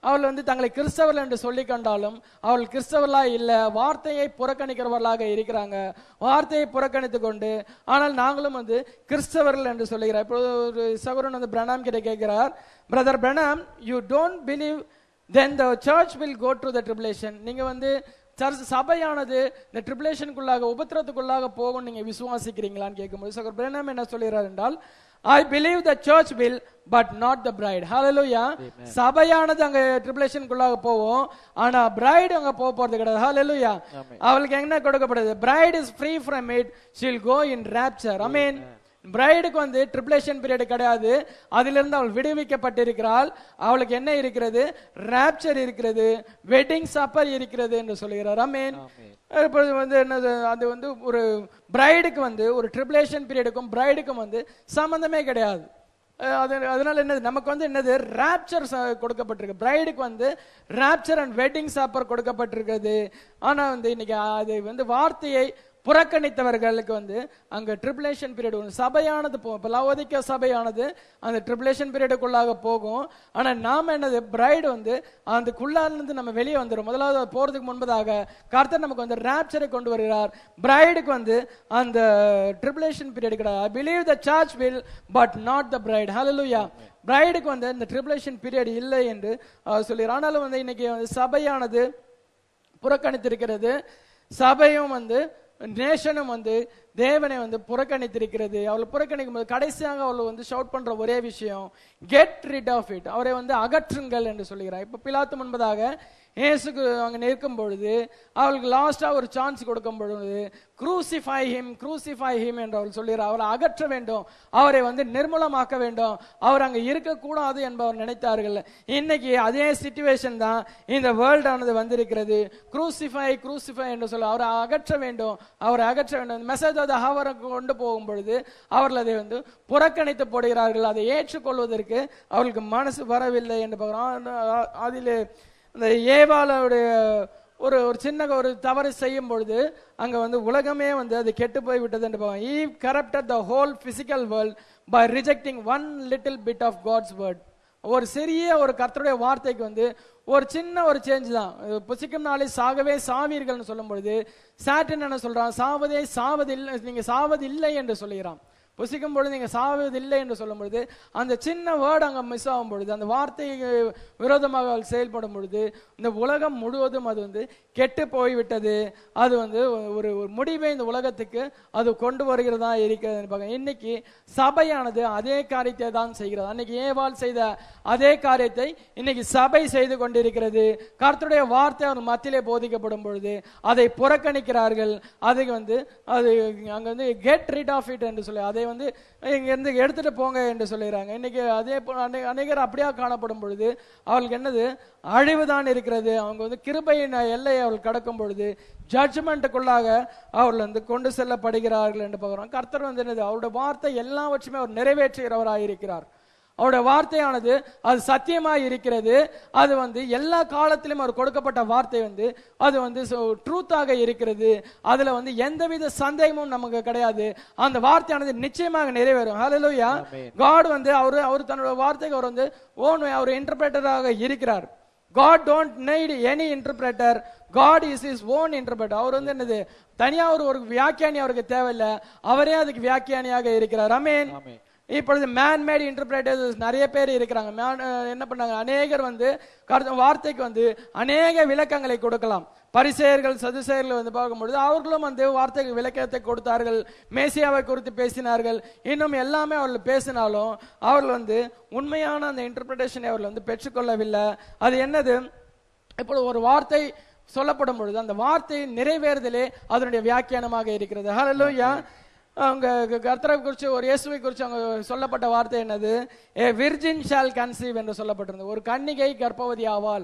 அவள் வந்து தங்களை கிறிஸ்தவர்கள் என்று சொல்லிக் கொண்டாலும் அவள் கிறிஸ்தவர்களா இல்ல வார்த்தையை புறக்கணிக்கிறவர்களாக இருக்கிறாங்க வார்த்தையை புறக்கணித்து கொண்டு ஆனால் நாங்களும் வந்து கிறிஸ்தவர்கள் என்று சொல்லுகிறார் இப்போ ஒரு சகோதரன் வந்து பிரணாம் கிட்ட கேட்கிறார் brother Branham you don't believe then the church will go to the tribulation நீங்க வந்து சர்ச் சபையானது இந்த ட்ரிபுலேஷனுக்குள்ளாக உபத்திரத்துக்குள்ளாக போகும் நீங்க விசுவாசிக்கிறீங்களான்னு கேட்கும்போது சகோதரர் பிரணாம் என்ன சொல்லுகிறார் என்றால் I believe the church will but not the bride ஹalleluya சபையானது அங்க ட்ரிபுலேஷனுக்குள்ளாக போவோம் ஆனா பிரைட் அங்க போக போறது கிடையாது ஹalleluya அவளுக்கு என்ன கொடுக்கப்படுது bride is free from it she'll go in rapture I mean பிரைடுக்கு வந்து ட்ரிபுலேஷன் பீரியட் கிடையாது அதிலிருந்து அவள் விடுவிக்கப்பட்டிருக்கிறாள் அவளுக்கு என்ன இருக்கிறது ராப்சர் இருக்கிறது வெட்டிங் சப்பர் இருக்கிறது என்று சொல்லுகிறார் அமேன் இப்பொழுது வந்து என்னது அது வந்து ஒரு பிரைடுக்கு வந்து ஒரு ட்ரிபுலேஷன் பீரியடுக்கும் பிரைடுக்கும் வந்து சம்பந்தமே கிடையாது அஹ் அது அதனால என்னது நமக்கு வந்து என்னது ராப்சர் கொடுக்கப்பட்டிருக்கு பிரைடுக்கு வந்து ராப்சர் அண்ட் வெட்டிங் சாப்பர் கொடுக்கப்பட்டிருக்கிறது ஆனா வந்து இன்னைக்கு அது வந்து வார்த்தையை புறக்கணித்தவர்களுக்கு வந்து அங்க ட்ரிபுலேஷன் பீரியட் ஒன்று சபையானது போகும் இப்போ லவோதிக்க சபையானது அந்த ட்ரிபுலேஷன் பீரியடுக்குள்ளாக போகும் ஆனா நாம என்னது பிரைடு வந்து அதுக்குள்ளாலிருந்து நம்ம வெளியே வந்துடும் முதலாவது அது போறதுக்கு முன்பதாக கர்த்தர் நமக்கு வந்து ராப்சரை கொண்டு வருகிறார் பிரைடுக்கு வந்து அந்த ட்ரிபுலேஷன் பீரியட் கிடையாது I believe the church will but not the bride ஹalleluya பிரைடுக்கு வந்து இந்த ட்ரிபுலேஷன் பீரியட் இல்லை என்று அவர் சொல்கிறார் ஆனாலும் வந்து இன்னைக்கு வந்து சபையானது புறக்கணித்திருக்கிறது சபையும் வந்து நேஷனும் வந்து தேவனை வந்து புறக்கணித்திருக்கிறது அவளை புறக்கணிக்கும் போது கடைசியாக அவள் வந்து ஷவுட் பண்ற ஒரே விஷயம் கெட் ரிட் ஆஃப் இட் அவரை வந்து அகற்றுங்கள் என்று சொல்லுகிறார் இப்ப பிலாத்து முன்பதாக இயேசுக்கு அங்க நிற்கும் பொழுது அவளுக்கு லாஸ்டா ஒரு சான்ஸ் கொடுக்கும் பொழுது குரூசிஃபை ஹிம் குரூசிஃபை ஹிம் என்று அவள் சொல்லுகிறார் அவரை அகற்ற வேண்டும் அவரை வந்து நிர்மூலமாக்க வேண்டும் அவர் அங்க இருக்கக்கூடாது என்பவர் நினைத்தார்கள் இன்னைக்கு அதே சிச்சுவேஷன் தான் இந்த வேர்ல்ட் ஆனது வந்திருக்கிறது குரூசிஃபை குரூசிஃபை என்று சொல்ல அவரை அகற்ற வேண்டும் அவரை அகற்ற வேண்டும் மெசேஜ் அதை அவரை கொண்டு போகும் பொழுது அவர்கள் அதை வந்து புறக்கணித்து போடுகிறார்கள் அதை ஏற்றுக்கொள்வதற்கு அவர்களுக்கு மனசு வரவில்லை என்று பார்க்கிறோம் அதில் இந்த ஏவாளுடைய ஒரு ஒரு சின்ன ஒரு தவறு செய்யும் பொழுது அங்க வந்து உலகமே வந்து அது கெட்டு போய் விட்டது என்று பார்ப்போம் Eve corrupted the whole physical world by rejecting one little bit of God's word ஒரு சிறிய ஒரு கர்த்தருடைய வார்த்தைக்கு வந்து ஒரு சின்ன ஒரு சேஞ்ச் தான் இது புசிக்கும் நாளை சாகவே சாவீர்கள்னு சொல்லும் பொழுது சாட்டன் என்ன சொல்றான் சாவதே சாவதில்லை நீங்க சாவதில்லை என்று சொல்லுகிறான் புசிக்கும் பொழுது நீங்க சாவதில்லை என்று சொல்லும் பொழுது அந்த சின்ன வேர்டு அங்க மிஸ் ஆகும் பொழுது அந்த வார்த்தைக்கு விரோதமாக அவள் செயல்படும் பொழுது இந்த உலகம் முழுவதும் அது வந்து கெட்டு போய்விட்டது அது வந்து ஒரு ஒரு முடிவை இந்த உலகத்துக்கு அது கொண்டு வருகிறதா இருக்கிறது பார்க்க இன்னைக்கு சபையானது அதே காரியத்தை தான் செய்கிறது அன்னைக்கு ஏவாள் செய்த அதே காரியத்தை இன்னைக்கு சபை செய்து கொண்டிருக்கிறது கர்த்தருடைய வார்த்தை அவர் மத்தியிலே போதிக்கப்படும் பொழுது அதை புறக்கணிக்கிறார்கள் அதை வந்து அது அங்க வந்து கெட் ரிட் ஆஃப் இட் என்று சொல்லி அதை வந்து இங்க இருந்து எடுத்துட்டு போங்க என்று சொல்லுகிறாங்க இன்னைக்கு அதே போல அநே- அநேகர் அப்படியா காணப்படும் பொழுது அவளுக்கு என்னது அழிவுதான் இருக்கிறது அவங்க வந்து கிருபையின் எல்லையை அவள் கடக்கும் பொழுது ஜட்ஜ்மெண்ட்டுக்குள்ளாக அவள் வந்து கொண்டு செல்லப்படுகிறார்கள் என்று பார்க்கிறோம் கர்த்தர் வந்து என்னது அவருடைய வார்த்தை எல்லாவற்றையுமே அவர் நிறைவேற்றுகிறவராக இருக்கிறார் அவருடைய வார்த்தையானது அது சத்தியமாய் இருக்கிறது அது வந்து எல்லா காலத்திலும் அவர் கொடுக்கப்பட்ட வார்த்தை வந்து அது வந்து ட்ரூத்தாக இருக்கிறது அதுல வந்து எந்தவித சந்தேகமும் நமக்கு கிடையாது அந்த வார்த்தையானது நிச்சயமாக நிறைவேறும் ஹalleluya காட் வந்து அவர் அவர் தன்னோட வார்த்தைக்கு அவர் வந்து ஓன் அவர் இன்டர்பிரேட்டராக இருக்கிறார் God don't need any interpreter God is is own interpreter அவர் வந்து என்னது தனியா ஒரு ஒரு வியாக்கியானி அவருக்கு தேவையில்லை அவரே அதுக்கு வியாக்கியானியாக இருக்கிறார் அமேன் இப்பொழுது மேன் மேட் இன்டர்பிரேட்டர்ஸ் நிறைய பேர் இருக்கிறாங்க Man, அஹ், என்ன பண்ணாங்க அநேகர் வந்து கர்த்த- வார்த்தைக்கு வந்து அநேக விளக்கங்களை கொடுக்கலாம் பரிசெயர்கள் சதுசெயர்கள் வந்து பார்க்கும்பொழுது அவர்களும் வந்து வார்த்தைக்கு விளக்கத்தை கொடுத்தார்கள் மேசியாவை குறித்து பேசினார்கள் இன்னும் எல்லாமே அவர்கள் பேசினாலும் அவர்கள் வந்து உண்மையான அந்த இன்டர்பிரேஷனை அவர்கள் வந்து பெற்றுக்கொள்ளவில்லை அது என்னது இப்போ ஒரு வார்த்தை சொல்லப்படும் பொழுது அந்த வார்த்தை நிறைவேறுதலே அதனுடைய வியாக்கியானமாக இருக்கிறது ஹalleluya அவங்க கர்த்தரை குறித்து ஒரு இயேசுவை குறித்து அவங்க சொல்லப்பட்ட வார்த்தை என்னது ஏ விர்ஜின் ஷால் கன்சீவ் என்று சொல்லப்பட்டிருந்தது ஒரு கன்னிகை கர்ப்பவதி ஆவாள்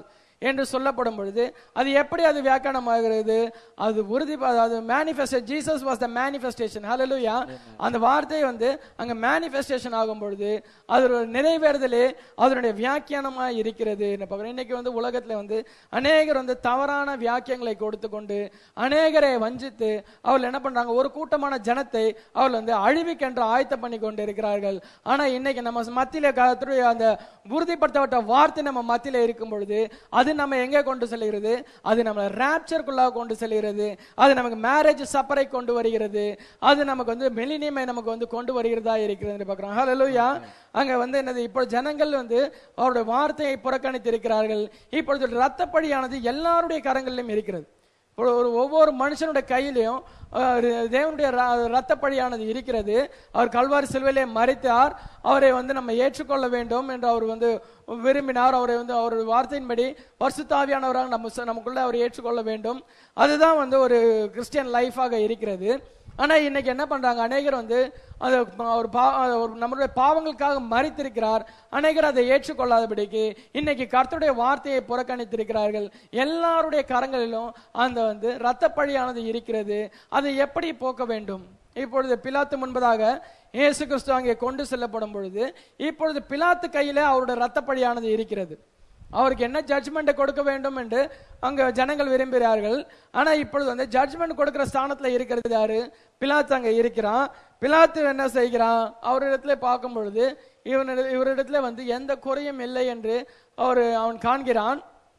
என்று சொல்லப்படும் பொழுது அது எப்படி அது வியாக்கியானமாகிறது அது உறுதி அது manifest Jesus was the manifestation ஹalleluya அந்த வார்த்தை வந்து அங்க மேனிஃபெஸ்டேஷன் ஆகும் பொழுது அது ஒரு நிறைவேறுதலே அதனுடைய வியாக்கியானமா இருக்கிறது என்ன பார்க்கிறோம் இன்னைக்கு வந்து உலகத்துல வந்து அநேகர் வந்து தவறான வியாக்கியங்களை கொடுத்து கொண்டு அநேகரை வஞ்சித்து அவர்கள் என்ன பண்றாங்க ஒரு கூட்டமான ஜனத்தை அவர்கள் வந்து அழிவுக்கென்று ஆயத்தம் பண்ணி கொண்டு இருக்கிறார்கள் ஆனா இன்னைக்கு நம்ம மத்தியில கர்த்தருடைய அந்த உறுதிப்படுத்தப்பட்ட வார்த்தை நம்ம மத்தியில இருக்கும் பொழுது அது நம்ம எங்க கொண்டு செல்கிறது அது நம்ம ரேப்சருக்குள்ளாக கொண்டு செல்கிறது அது நமக்கு மேரேஜ் சப்பரை கொண்டு வருகிறது அது நமக்கு வந்து மெலினியமை நமக்கு வந்து கொண்டு வருகிறதா இருக்கிறது பார்க்கிறோம் ஹalleluya அங்க வந்து என்னது இப்போ ஜனங்கள் வந்து அவருடைய வார்த்தையை புறக்கணித்து இருக்கிறார்கள் இப்பொழுது ரத்தப்படியானது எல்லாருடைய கரங்களிலும் இருக்கிறது இப்போ ஒரு ஒவ்வொரு மனுஷனுடைய கையிலையும் அஹ், தேவனுடைய ர- ரத்தப்பழியானது இருக்கிறது அவர் கல்வாரி சிலுவையிலே மறித்தார் அவரை வந்து நம்ம ஏற்றுக்கொள்ள வேண்டும் என்று அவர் வந்து விரும்பினார் அவரை வந்து அவருடைய வார்த்தையின்படி பரிசுத்தாவியானவராக நம்ம ச- நமக்குள்ள அவர் ஏற்றுக்கொள்ள வேண்டும் அதுதான் வந்து ஒரு கிறிஸ்டியன் லைஃபாக இருக்கிறது ஆனா இன்னைக்கு என்ன பண்றாங்க அநேகர் வந்து அது ஒரு பா- ஒரு நம்மளுடைய பாவங்களுக்காக மறித்திருக்கிறார் அநேகர் அதை ஏற்றுக்கொள்ளாதபடிக்கு இன்னைக்கு கர்த்தருடைய வார்த்தையை புறக்கணித்திருக்கிறார்கள் எல்லாருடைய கரங்களிலும் அந்த வந்து இரத்தப்பழியானது இருக்கிறது அதை எப்படி போக்க வேண்டும் இப்பொழுது பிலாத்து முன்பதாக இயேசு கிறிஸ்து அங்கே கொண்டு செல்லப்படும் பொழுது இப்பொழுது பிலாத்து கையில அவருடைய இரத்தப்பழியானது இருக்கிறது அவருக்கு என்ன ஜட்ஜ்மெண்ட் கொடுக்க வேண்டும் என்று அங்க ஜனங்கள் விரும்புகிறார்கள் ஆனா இப்பொழுது வந்து ஜட்ஜ்மெண்ட் கொடுக்கிற ஸ்தானத்துல இருக்கிறது யாரு பிலாத்து அங்க இருக்கிறான் பிலாத்து என்ன செய்கிறான் அவரிடத்துல பார்க்கும் பொழுது இவனிட இவரிடத்துல வந்து எந்த குறையும் இல்லை என்று அவர் அவன் காண்கிறான்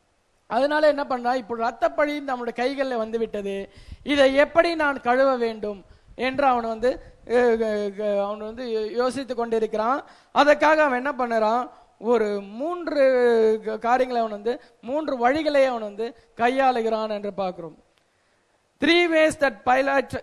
அதனால என்ன பண்றான் இப்போ ரத்தப்பழி நம்முடைய கைகளில் வந்து விட்டது இதை எப்படி நான் கழுவ வேண்டும் என்று அவன் வந்து அஹ், அஹ், அவன் வந்து யோசித்து கொண்டிருக்கிறான் அதற்காக அவன் என்ன பண்ணுறான் ஒரு மூன்று க- காரியங்களை அவன் வந்து மூன்று வழிகளை அவன் வந்து கையாளுகிறான் என்று பார்க்கிறோம் three ways that Pilate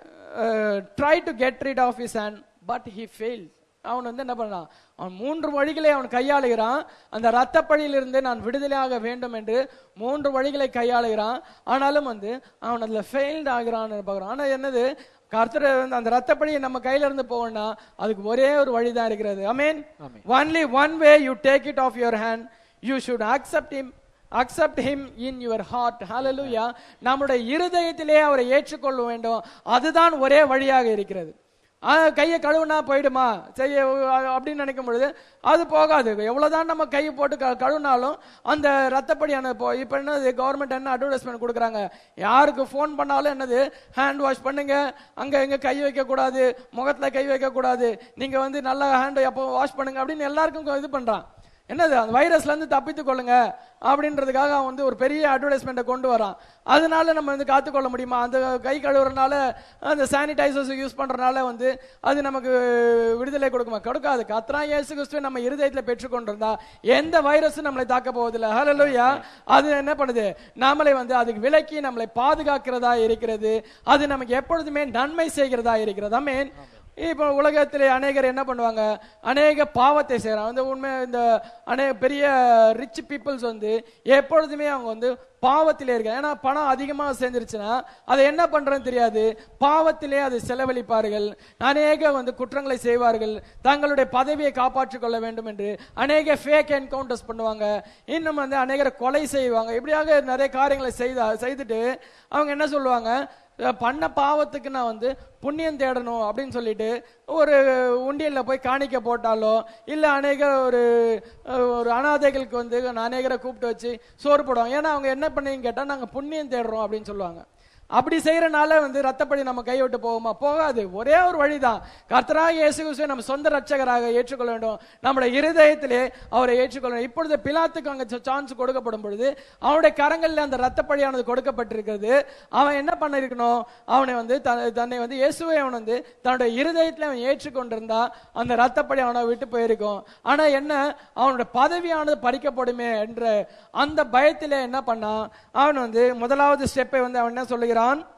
try to get rid of his hand but he failed அவன் வந்து என்ன பண்ணான் அவன் மூன்று வழிகளை அவன் கையாளுகிறான் அந்த ரத்தப்பழியிலிருந்து நான் விடுதலையாக வேண்டும் என்று மூன்று வழிகளை கையாளுகிறான் ஆனாலும் வந்து அவன் அதுல ஃபெயில்ட் ஆகிறான்னு பார்க்குறான் ஆனா என்னது கர்த்தர் வந்து அந்த ரத்தப்பழியை நம்ம கையில இருந்து போகணும்னா அதுக்கு ஒரே ஒரு வழிதான் இருக்கிறது I mean only one way you take it off your hand you should accept him accept him in your heart ஹalleluya நம்முடைய இருதயத்திலே அவரை ஏற்றுக்கொள்ள வேண்டும் அதுதான் ஒரே வழியாக இருக்கிறது ஆ, கையை கழுவுனா போயிடுமா செய்ய அப்படின்னு நினைக்கும் பொழுது அது போகாது எவ்வளவுதான் நம்ம கையை போட்டு க- கழுவினாலும் அந்த ரத்தப்படியான இப்போ இப்போ என்னது கவர்மெண்ட் என்ன அட்வர்டைஸ்மெண்ட் கொடுக்குறாங்க யாருக்கு ஃபோன் பண்ணாலும் என்னது ஹேண்ட் வாஷ் பண்ணுங்க அங்க இங்க கை வைக்க கூடாது முகத்துல கை வைக்க கூடாது நீங்க வந்து நல்லா ஹேண்ட் எப்போ வாஷ் பண்ணுங்க அப்படின்னு எல்லாருக்கும் இது பண்றான் என்னது அந்த வைரஸ்ல இருந்து தப்பித்துக் கொள்ளுங்க அப்படின்றதுக்காக அவன் வந்து ஒரு பெரிய அட்வர்டைஸ்மெண்ட்டை கொண்டு வரான் அதனால நம்ம வந்து காத்துக்கொள்ள முடியுமா அந்த கை கழுவுறதுனால அந்த சானிடைசர்ஸ் யூஸ் பண்றதுனால வந்து அது நமக்கு விடுதலை கொடுக்குமா கொடுக்காது கத்ரா இயேசு கிறிஸ்துவை நம்ம இருதயத்துல பெற்றுக்கொண்டிருந்தா எந்த வைரஸும் நம்மளை தாக்க போவதில்லை ஹalleluya அது என்ன பண்ணுது நம்மளை வந்து அதுக்கு விலக்கி நம்மளை பாதுகாக்கிறதா இருக்கிறது அது நமக்கு எப்பொழுதுமே நன்மை செய்கிறதா இருக்கிறது அமேன் இப்போ உலகத்திலே அநேகர் என்ன பண்ணுவாங்க அநேக பாவத்தை செய்கிறாங்க வந்து உண்மை இந்த அநேக பெரிய ரிச் பீப்புள்ஸ் வந்து எப்பொழுதுமே அவங்க வந்து பாவத்திலே இருக்காங்க ஏன்னா பணம் அதிகமாக சேர்ந்துருச்சுன்னா அதை என்ன பண்றதுன்னு தெரியாது பாவத்திலே அதை செலவழிப்பார்கள் அநேக வந்து குற்றங்களை செய்வார்கள் தங்களுடைய பதவியை காப்பாற்றிக் கொள்ள வேண்டும் என்று அநேக ஃபேக் என்கவுண்டர்ஸ் பண்ணுவாங்க இன்னும் வந்து அநேகரை கொலை செய்வாங்க இப்படியாக நிறைய காரியங்களை செய்தா செய்துட்டு அவங்க என்ன சொல்லுவாங்க அஹ் பண்ண பாவத்துக்கு நான் வந்து புண்ணியம் தேடணும் அப்படின்னு சொல்லிட்டு ஒரு உண்டியல்ல போய் காணிக்க போட்டாலோ இல்ல அநேக ஒரு அஹ், ஒரு அனாதைகளுக்கு வந்து அநேகரை கூப்பிட்டு வச்சு சோறு போடுவாங்க ஏன்னா அவங்க என்ன பண்ணீங்கன்னு கேட்டா நாங்க புண்ணியம் தேடுறோம் அப்படின்னு சொல்லுவாங்க அப்படி செய்யறனால வந்து ரத்தப்படி நம்ம கை விட்டு போகுமா போகாது ஒரே ஒரு வழிதான் கர்த்தராக இயேசு கிறிஸ்துவை நம்ம சொந்த ரட்சகராக ஏற்றுக்கொள்ள வேண்டும் நம்முடைய இருதயத்திலே அவரை ஏற்றுக்கொள்ள வேண்டும் இப்பொழுது பிலாத்துக்கு அங்க சான்ஸ் கொடுக்கப்படும் பொழுது அவனுடைய கரங்களில் அந்த ரத்தப்படியானது கொடுக்கப்பட்டிருக்கிறது அவன் என்ன பண்ணிருக்கணும் அவனை வந்து த- தன்னை வந்து இயேசுவை அவன் வந்து தன்னுடைய இருதயத்தில் அவன் ஏற்றுக்கொண்டிருந்தா அந்த ரத்தப்படி அவனை விட்டு போயிருக்கும் ஆனா என்ன அவனுடைய பதவியானது பறிக்கப்படுமே என்ற அந்த பயத்திலே என்ன பண்ணான் அவன் வந்து முதலாவது ஸ்டெப்பை வந்து அவன் என்ன சொல்லுகிறான்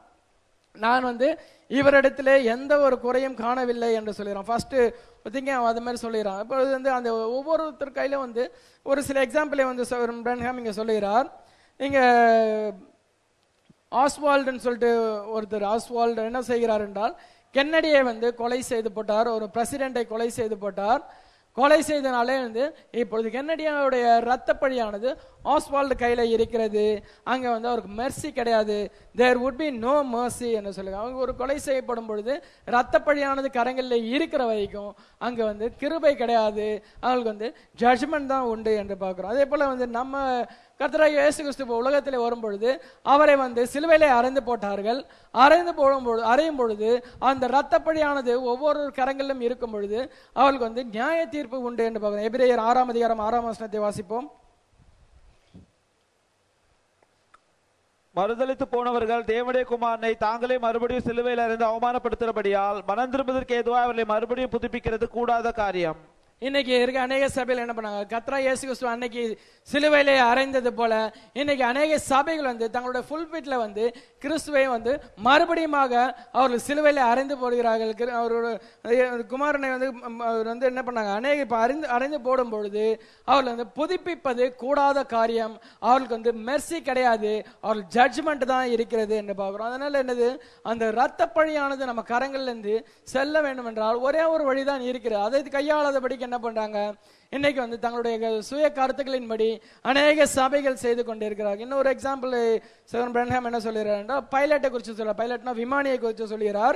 நான் வந்து இவரிடத்திலே எந்த ஒரு குறையும் காணவில்லை என்று சொல்கிறான் ஃபர்ஸ்ட் பார்த்தீங்க அவன் அது மாதிரி சொல்லிடுறான் இப்போ வந்து அந்த ஒவ்வொருத்தர் கையில வந்து ஒரு சில எக்ஸாம்பிளை வந்து பிரன்ஹாம் இங்க சொல்லுகிறார் இங்க ஆஸ்வால்டுன்னு சொல்லிட்டு ஒருத்தர் ஆஸ்வால்டு என்ன செய்கிறார் என்றால் கென்னடியை வந்து கொலை செய்து போட்டார் ஒரு பிரசிடென்ட்டை கொலை செய்து போட்டார் கொலை செய்தனாலே வந்து இப்பொழுது கென்னடியாவுடைய ரத்த பழியானது ஆஸ்வால்டு கையில இருக்கிறது அங்க வந்து அவருக்கு மெர்சி கிடையாது there would be no mercy என்று சொல்லுங்க அவங்க ஒரு கொலை செய்யப்படும் பொழுது ரத்த பழியானது கரங்களில் இருக்கிற வரைக்கும் அங்க வந்து கிருபை கிடையாது அவங்களுக்கு வந்து ஜட்ஜ்மெண்ட் தான் உண்டு என்று பார்க்கிறோம் அதே போல வந்து நம்ம கர்த்தராகிய இயேசு கிறிஸ்து இப்ப உலகத்திலே வரும் பொழுது அவரை வந்து சிலுவையிலே அறைந்து போட்டார்கள் அறைந்து போடும் பொழுது அறையும் பொழுது அந்த ரத்தப்படியானது ஒவ்வொரு கரங்களிலும் இருக்கும் பொழுது அவளுக்கு வந்து நியாய தீர்ப்பு உண்டு என்று பார்க்கிறோம் எபிரேயர் ஆறாம் அதிகாரம் ஆறாம் வசனத்தை வாசிப்போம் மறுதலித்து போனவர்கள் தேவனுடைய குமாரனை தாங்களே மறுபடியும் சிலுவையில் அறிந்து அவமானப்படுத்துகிறபடியால் மனம் திரும்புவதற்கு ஏதுவாக அவர்களை மறுபடியும் புதுப்பிக்கிறது கூடாத காரியம் இன்னைக்கு இருக்க அநேக சபையில் என்ன பண்ணாங்க கத்ரா இயேசு கிறிஸ்து அன்னைக்கு சிலுவையிலே அறைந்தது போல இன்னைக்கு அநேக சபைகள் வந்து தங்களுடைய ஃபுல் வீட்ல வந்து கிறிஸ்துவை வந்து மறுபடியுமாக அவர்கள் சிலுவையிலே அறைந்து போடுகிறார்கள் கிரு- அவரோட அஹ், குமாரனை வந்து ம், அவர் வந்து என்ன பண்ணாங்க அநேக இப்ப அறிந்து அறைந்து போடும் பொழுது அவர்கள் வந்து புதுப்பிப்பது கூடாத காரியம் அவர்களுக்கு வந்து மெர்சி கிடையாது அவர்கள் ஜட்ஜ்மெண்ட் தான் இருக்கிறது என்று பார்க்கிறோம் அதனால என்னது அந்த ரத்த பழியானது நம்ம கரங்கள்ல இருந்து செல்ல வேண்டும் என்றால் ஒரே ஒரு வழிதான் இருக்கிறது அதை கையாளாதபடிக்கு என்ன பண்றாங்க இன்னைக்கு வந்து தங்களுடைய சுய கருத்துக்களின்படி அநேக சபைகள் செய்து கொண்டிருக்கிறார்கள் இன்னொரு எக்ஸாம்பிள் சிவன் பிரன்ஹாம் என்ன சொல்லுகிறார் என்றால் பைலட்டை குறித்து சொல்ல பைலட்னா விமானியை குறித்து சொல்லுகிறார்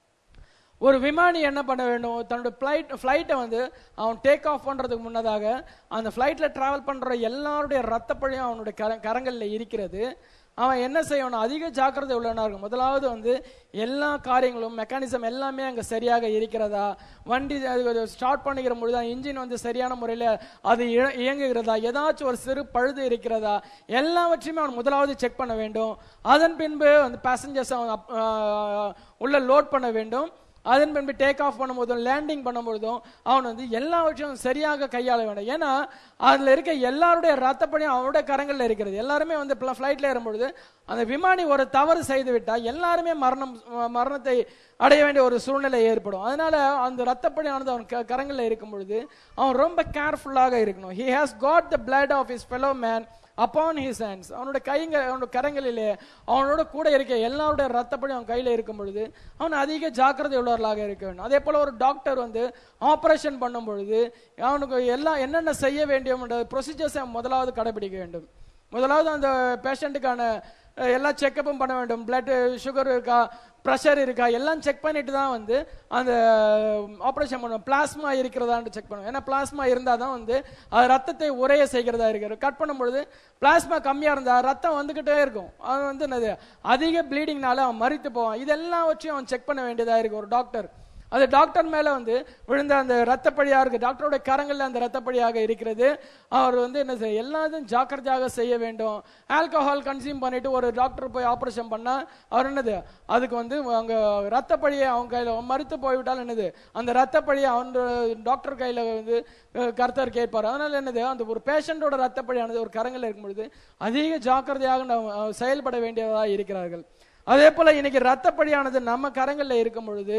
ஒரு விமானி என்ன பண்ண வேண்டும் தன்னோட ஃப்ளைட் ஃப்ளைட்டை வந்து அவன் டேக் ஆஃப் பண்றதுக்கு முன்னதாக அந்த ஃப்ளைட்ல டிராவல் பண்ற எல்லாருடைய ரத்தப்பழியும் அவனுடைய கர கரங்கள்ல இருக்கிறது அவன் என்ன செய்யணும் அதிக ஜாக்கிரதை உள்ளவனா இருக்கும் முதலாவது வந்து எல்லா காரியங்களும் மெக்கானிசம் எல்லாமே அங்க சரியாக இருக்கிறதா வண்டி ஸ்டார்ட் பண்ணிக்கிற பொழுது இன்ஜின் வந்து சரியான முறையில் அது இய- இயங்குகிறதா ஏதாச்சும் ஒரு சிறு பழுது இருக்கிறதா எல்லாவற்றையுமே அவன் முதலாவது செக் பண்ண வேண்டும் அதன் பின்பு வந்து பேசஞ்சர்ஸ் அவன் அப்- ஆஹ் உள்ள லோட் பண்ண வேண்டும் அதன் பின்பு டேக் ஆஃப் பண்ணும்போதும் லேண்டிங் பண்ணும்பொழுதும் அவன் வந்து எல்லாவற்றையும் சரியாக கையாள வேண்டும் ஏன்னா அதுல இருக்க எல்லாருடைய ரத்தப்படியும் அவனுடைய கரங்கள்ல இருக்கிறது எல்லாருமே வந்து ஃபிளைட்ல ஏறும்பொழுது அந்த விமானி ஒரு தவறு செய்து விட்டா எல்லாருமே மரணம் மரணத்தை அடைய வேண்டிய ஒரு சூழ்நிலை ஏற்படும் அதனால அந்த ரத்தப்படியானது அவன் க- கரங்கள்ல இருக்கும் பொழுது அவன் ரொம்ப கேர்ஃபுல்லாக இருக்கணும் he has got the blood of his fellow man upon his hands அவனோட கைங்க அவனோட கரங்களிலே அவனோட கூட இருக்க எல்லாருடைய ரத்தப்படி அவன் கையில இருக்கும் பொழுது அவன் அதிக ஜாக்கிரதை உள்ளவர்களாக இருக்க வேண்டும் அதே போல ஒரு டாக்டர் வந்து ஆபரேஷன் பண்ணும் பொழுது அவனுக்கு எல்லாம் என்னென்ன செய்ய வேண்டும் ப்ரொசீஜர்ஸை முதலாவது கடைபிடிக்க வேண்டும் முதலாவது அந்த பேஷண்ட்டுக்கான அஹ், எல்லா செக்கப்பும் பண்ண வேண்டும் பிளட் சுகர் இருக்கா ப்ரெஷர் இருக்கா எல்லாம் செக் பண்ணிட்டு தான் வந்து அந்த ஆப்ரேஷன் பண்ணுவோம் பிளாஸ்மா இருக்கிறதான்னு செக் பண்ணுவோம் ஏன்னா பிளாஸ்மா இருந்தால் தான் வந்து அது ரத்தத்தை உரைய செய்கிறதா இருக்கிறது கட் பண்ணும்பொழுது பிளாஸ்மா கம்மியாக இருந்தால் ரத்தம் வந்துக்கிட்டே இருக்கும் அது வந்து என்னது அதிக ப்ளீடிங்னால அவன் மறித்து போவான் இதெல்லாம் வச்சு அவன் செக் பண்ண வேண்டியதாக இருக்கு ஒரு டாக்டர் அது டாக்டர் மேல வந்து விழுந்த அந்த ரத்தப்படியா இருக்கு டாக்டரோட கரங்கள்ல அந்த ரத்தப்படியாக இருக்கிறது அவர் வந்து என்ன செய்ய எல்லாத்தையும் ஜாக்கிரதையாக செய்ய வேண்டும் ஆல்கஹால் கன்சியூம் பண்ணிட்டு ஒரு டாக்டர் போய் ஆபரேஷன் பண்ணா அவர் என்னது அதுக்கு வந்து அவங்க ரத்தப்படியை அவங்க கையில மறுத்து போய்விட்டால் என்னது அந்த ரத்தப்படியை அவன் டாக்டர் கையில வந்து அஹ், கர்த்தர் கேட்பார் அதனால என்னது அந்த ஒரு பேஷண்டோட ரத்தப்படியானது ஒரு கரங்கள்ல இருக்கும் பொழுது அதிக ஜாக்கிரதையாக நாம், அஹ், செயல்பட வேண்டியதாக இருக்கிறார்கள் அதே போல இன்னைக்கு ரத்தப்படியானது நம்ம கரங்கள்ல இருக்கும் பொழுது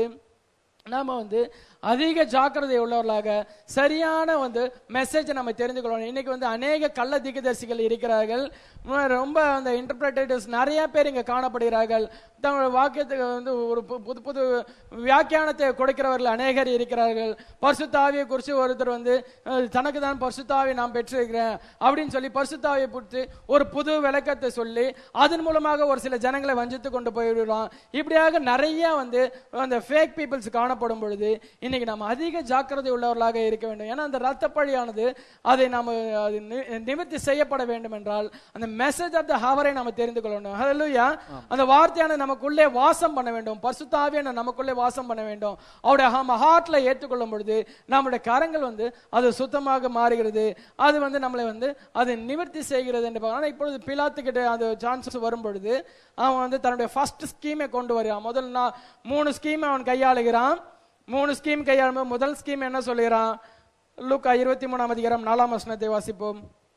நாம வந்து அதிக ஜாக்கிரதை உள்ளவர்களாக சரியான வந்து மெசேஜ் நம்ம தெரிந்து கொள்ளணும் இன்னைக்கு வந்து அநேக கள்ள திகதர்சிகள் இருக்கிறார்கள் உம், ரொம்ப அந்த இன்டர்பிரேட்டர்ஸ் நிறைய பேர் இங்க காணப்படுகிறார்கள் தங்களோட வாக்கியத்துக்கு வந்து ஒரு பு- புது புது வியாக்கியானத்தை கொடுக்கிறவர்கள் அநேகர் இருக்கிறார்கள் பரிசுத்தாவியை குறித்து ஒருத்தர் வந்து அஹ், தனக்கு தான் பரிசுத்தாவை நான் பெற்றிருக்கிறேன் அப்படின்னு சொல்லி பரிசுத்தாவியை குறித்து ஒரு புது விளக்கத்தை சொல்லி அதன் மூலமாக ஒரு சில ஜனங்களை வஞ்சித்து கொண்டு போய்விடுறான் இப்படியாக நிறைய வந்து அந்த ஃபேக் பீப்புள்ஸ் காணப்படும் பொழுது இன்னைக்கு நம்ம அதிக ஜாக்கிரதை உள்ளவர்களாக இருக்க வேண்டும் ஏன்னா அந்த ரத்தப்பழியானது அதை நாம அது நி- நிவர்த்தி செய்யப்பட வேண்டும் என்றால் அந்த மெசேஜ் ஆஃப் த ஹவரை நாம தெரிந்து கொள்ளணும் ஹalleluya அந்த வார்த்தையான நமக்குள்ளே வாசம் பண்ண வேண்டும் பரிசுத்தாவியான நமக்குள்ளே வாசம் பண்ண வேண்டும் அவருடைய நம்ம ஹார்ட்ல ஏற்றுக்கொள்ளும் பொழுது நம்முடைய கரங்கள் வந்து அது சுத்தமாக மாறுகிறது அது வந்து நம்மளை வந்து அது நிவர்த்தி செய்கிறது என்று பார்க்கிறோம். ஆனா இப்பொழுது பிலாத்துக்கிட்ட அந்த சான்சஸ் வரும் பொழுது அவன் வந்து தன்னுடைய ஃபர்ஸ்ட் ஸ்கீமை கொண்டு வருகிறான் முதல் நான் மூணு ஸ்கீம் அவன் கையாளுகிறான் மூணு ஸ்கீம் கையாளும் முதல் ஸ்கீம் என்ன சொல்லுகிறான் லூக்கா இருபத்தி மூணாம் அதிகாரம் நாலாம் வசனத்தை வாசிப்போம்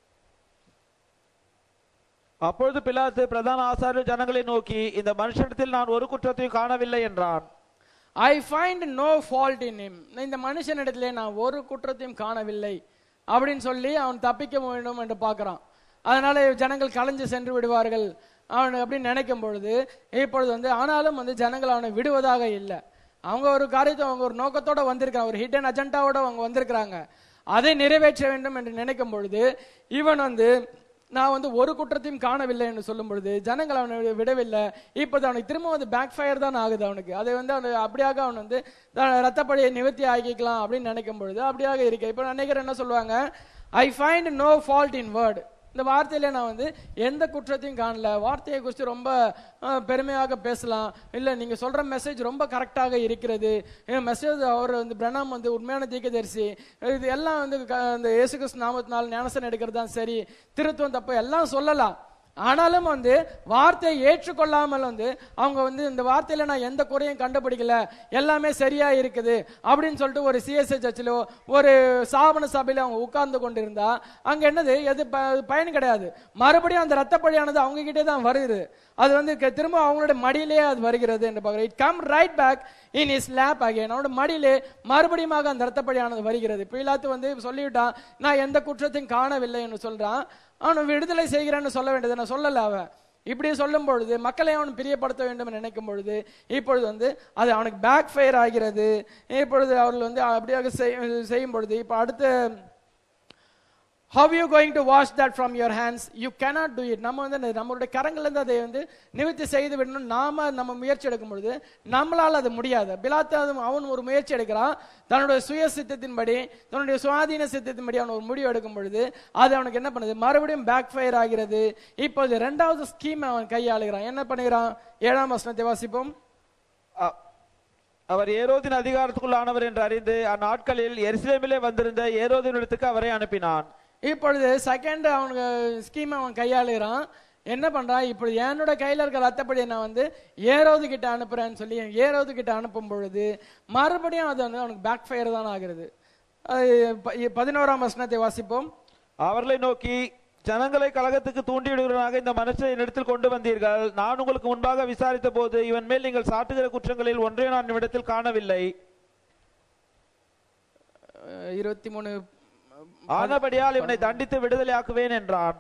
அப்பொழுது பிலாத்து பிரதான ஆசாரியர் ஜனங்களை நோக்கி இந்த மனுஷனிடத்தில் நான் ஒரு குற்றத்தையும் காணவில்லை என்றான் I find no fault in him இந்த மனுஷனிடத்திலே நான் ஒரு குற்றத்தையும் காணவில்லை அப்படின்னு சொல்லி அவன் தப்பிக்க வேண்டும் என்று பார்க்கிறான் அதனால ஜனங்கள் கலைஞ்சு சென்று விடுவார்கள் அவன் அப்படின்னு நினைக்கும் பொழுது இப்பொழுது வந்து ஆனாலும் வந்து ஜனங்கள் அவனை விடுவதாக இல்லை அவங்க ஒரு காரியத்தை அவங்க ஒரு நோக்கத்தோட வந்திருக்காங்க ஒரு ஹிடன் அஜெண்டாவோட அவங்க வந்திருக்கிறாங்க அதை நிறைவேற்ற வேண்டும் என்று நினைக்கும் பொழுது இவன் வந்து நான் வந்து ஒரு குற்றத்தையும் காணவில்லை என்று சொல்லும் பொழுது ஜனங்கள் அவனை வி- விடவில்லை இப்போது அவனுக்கு திரும்ப வந்து பேக் ஃபயர் தான் ஆகுது அவனுக்கு அதை வந்து அவன் அப்படியாக அவன் வந்து த- ரத்தப்பழியை நிவர்த்தி ஆக்கிக்கலாம் அப்படின்னு நினைக்கும் பொழுது அப்படியாக இருக்கு இப்போ நினைக்கிறேன் என்ன சொல்லுவாங்க I find no fault in word இந்த வார்த்தையில நான் வந்து எந்த குற்றத்தையும் காணல வார்த்தையை குறித்து ரொம்ப அஹ், பெருமையாக பேசலாம் இல்ல நீங்க சொல்ற மெசேஜ் ரொம்ப கரெக்டாக இருக்கிறது மெசேஜ் அவர் வந்து பிரணாம் வந்து உண்மையான தீர்க்கதரிசி இது எல்லாம் வந்து க- இந்த இயேசு கிறிஸ்து நாமத்தினால் ஞானசன் எடுக்கிறது தான் சரி திருத்துவம் தப்பு எல்லாம் சொல்லலாம் ஆனாலும் வந்து வார்த்தையை ஏற்றுக்கொள்ளாமல் வந்து அவங்க வந்து இந்த வார்த்தையில நான் எந்த குறையும் கண்டுபிடிக்கல எல்லாமே சரியா இருக்குது அப்படின்னு சொல்லிட்டு ஒரு சிஎஸ்ஐ சர்ச்சிலோ ஒரு சாபன சபையில அவங்க உட்கார்ந்து கொண்டிருந்தா அங்க என்னது எது ப- பயன் கிடையாது மறுபடியும் அந்த ரத்தப்பழியானது அவங்க கிட்டே தான் வருது அது வந்து க- திரும்ப அவங்களுடைய மடியிலே அது வருகிறது என்று பார்க்கிறோம் it come right back in is lap again அவனோட மடியிலே மறுபடியும் அந்த ரத்தப்பழியானது வருகிறது பிலாத்து வந்து சொல்லிவிட்டான் நான் எந்த குற்றத்தையும் காணவில்லை என்று சொல்றான் அவன் விடுதலை செய்கிறேன்னு சொல்ல வேண்டியது நான் சொல்லல அவன் இப்படி சொல்லும் பொழுது மக்களை அவன் பிரியப்படுத்த வேண்டும் என்று நினைக்கும் பொழுது இப்பொழுது வந்து அது அவனுக்கு பேக் ஃபயர் ஆகிறது இப்பொழுது அவர்கள் வந்து அப்படியாக செய்- செய்யும் பொழுது இப்போ அடுத்த how you going to wash that from your hands you cannot do it நம்ம வந்து நம்மளுடைய கரங்கள்ல இருந்து அதை வந்து நிவர்த்தி செய்து விடணும் நாம நம்ம முயற்சி எடுக்கும் பொழுது நம்மளால அது முடியாது பிலாத்து அது அவன் ஒரு முயற்சி எடுக்கிறான் தன்னுடைய சுய சித்தத்தின்படி தன்னுடைய சுவாதீன சித்தத்தின்படி அவன் ஒரு முடிவு எடுக்கும் பொழுது அது அவனுக்கு என்ன பண்ணுது மறுபடியும் பேக் ஃபயர் ஆகிறது இப்போது ரெண்டாவது ஸ்கீம் அவன் கையாளுகிறான் என்ன பண்ணுகிறான் ஏழாம் வசனத்தை வாசிப்போம் அ- அவர் ஏரோதின் அதிகாரத்துக்குள்ளானவர் என்று அறிந்து அந்நாட்களில் எருசலேமிலே வந்திருந்த ஏரோதினிடத்துக்கு அவரை அனுப்பினான் இப்பொழுது செகண்ட் அவனுக்கு ஸ்கீம் அவன் கையாளுகிறான் என்ன பண்றான் இப்படி என்னோட கையில இருக்க ரத்தப்படியை நான் வந்து ஏரோது கிட்ட அனுப்புறேன்னு சொல்லி ஏரோது கிட்ட அனுப்பும் பொழுது மறுபடியும் அது வந்து அவனுக்கு பேக் ஃபயர் தான் ஆகிறது அது ப- பதினோராம் வசனத்தை வாசிப்போம் அவர்களை நோக்கி ஜனங்களை கலகத்துக்கு தூண்டிவிடுகிறவனாக இந்த மனுஷனை என்னிடத்தில் கொண்டு வந்தீர்கள் நான் உங்களுக்கு முன்பாக விசாரித்த போது இவன் மேல் நீங்கள் சாட்டுகிற குற்றங்களில் ஒன்றையும் நான் இவ்விடத்தில் காணவில்லை அஹ் இருபத்தி மூணு ஆனபடியால் இவனை தண்டித்து விடுதலையாக்குவேன் என்றான்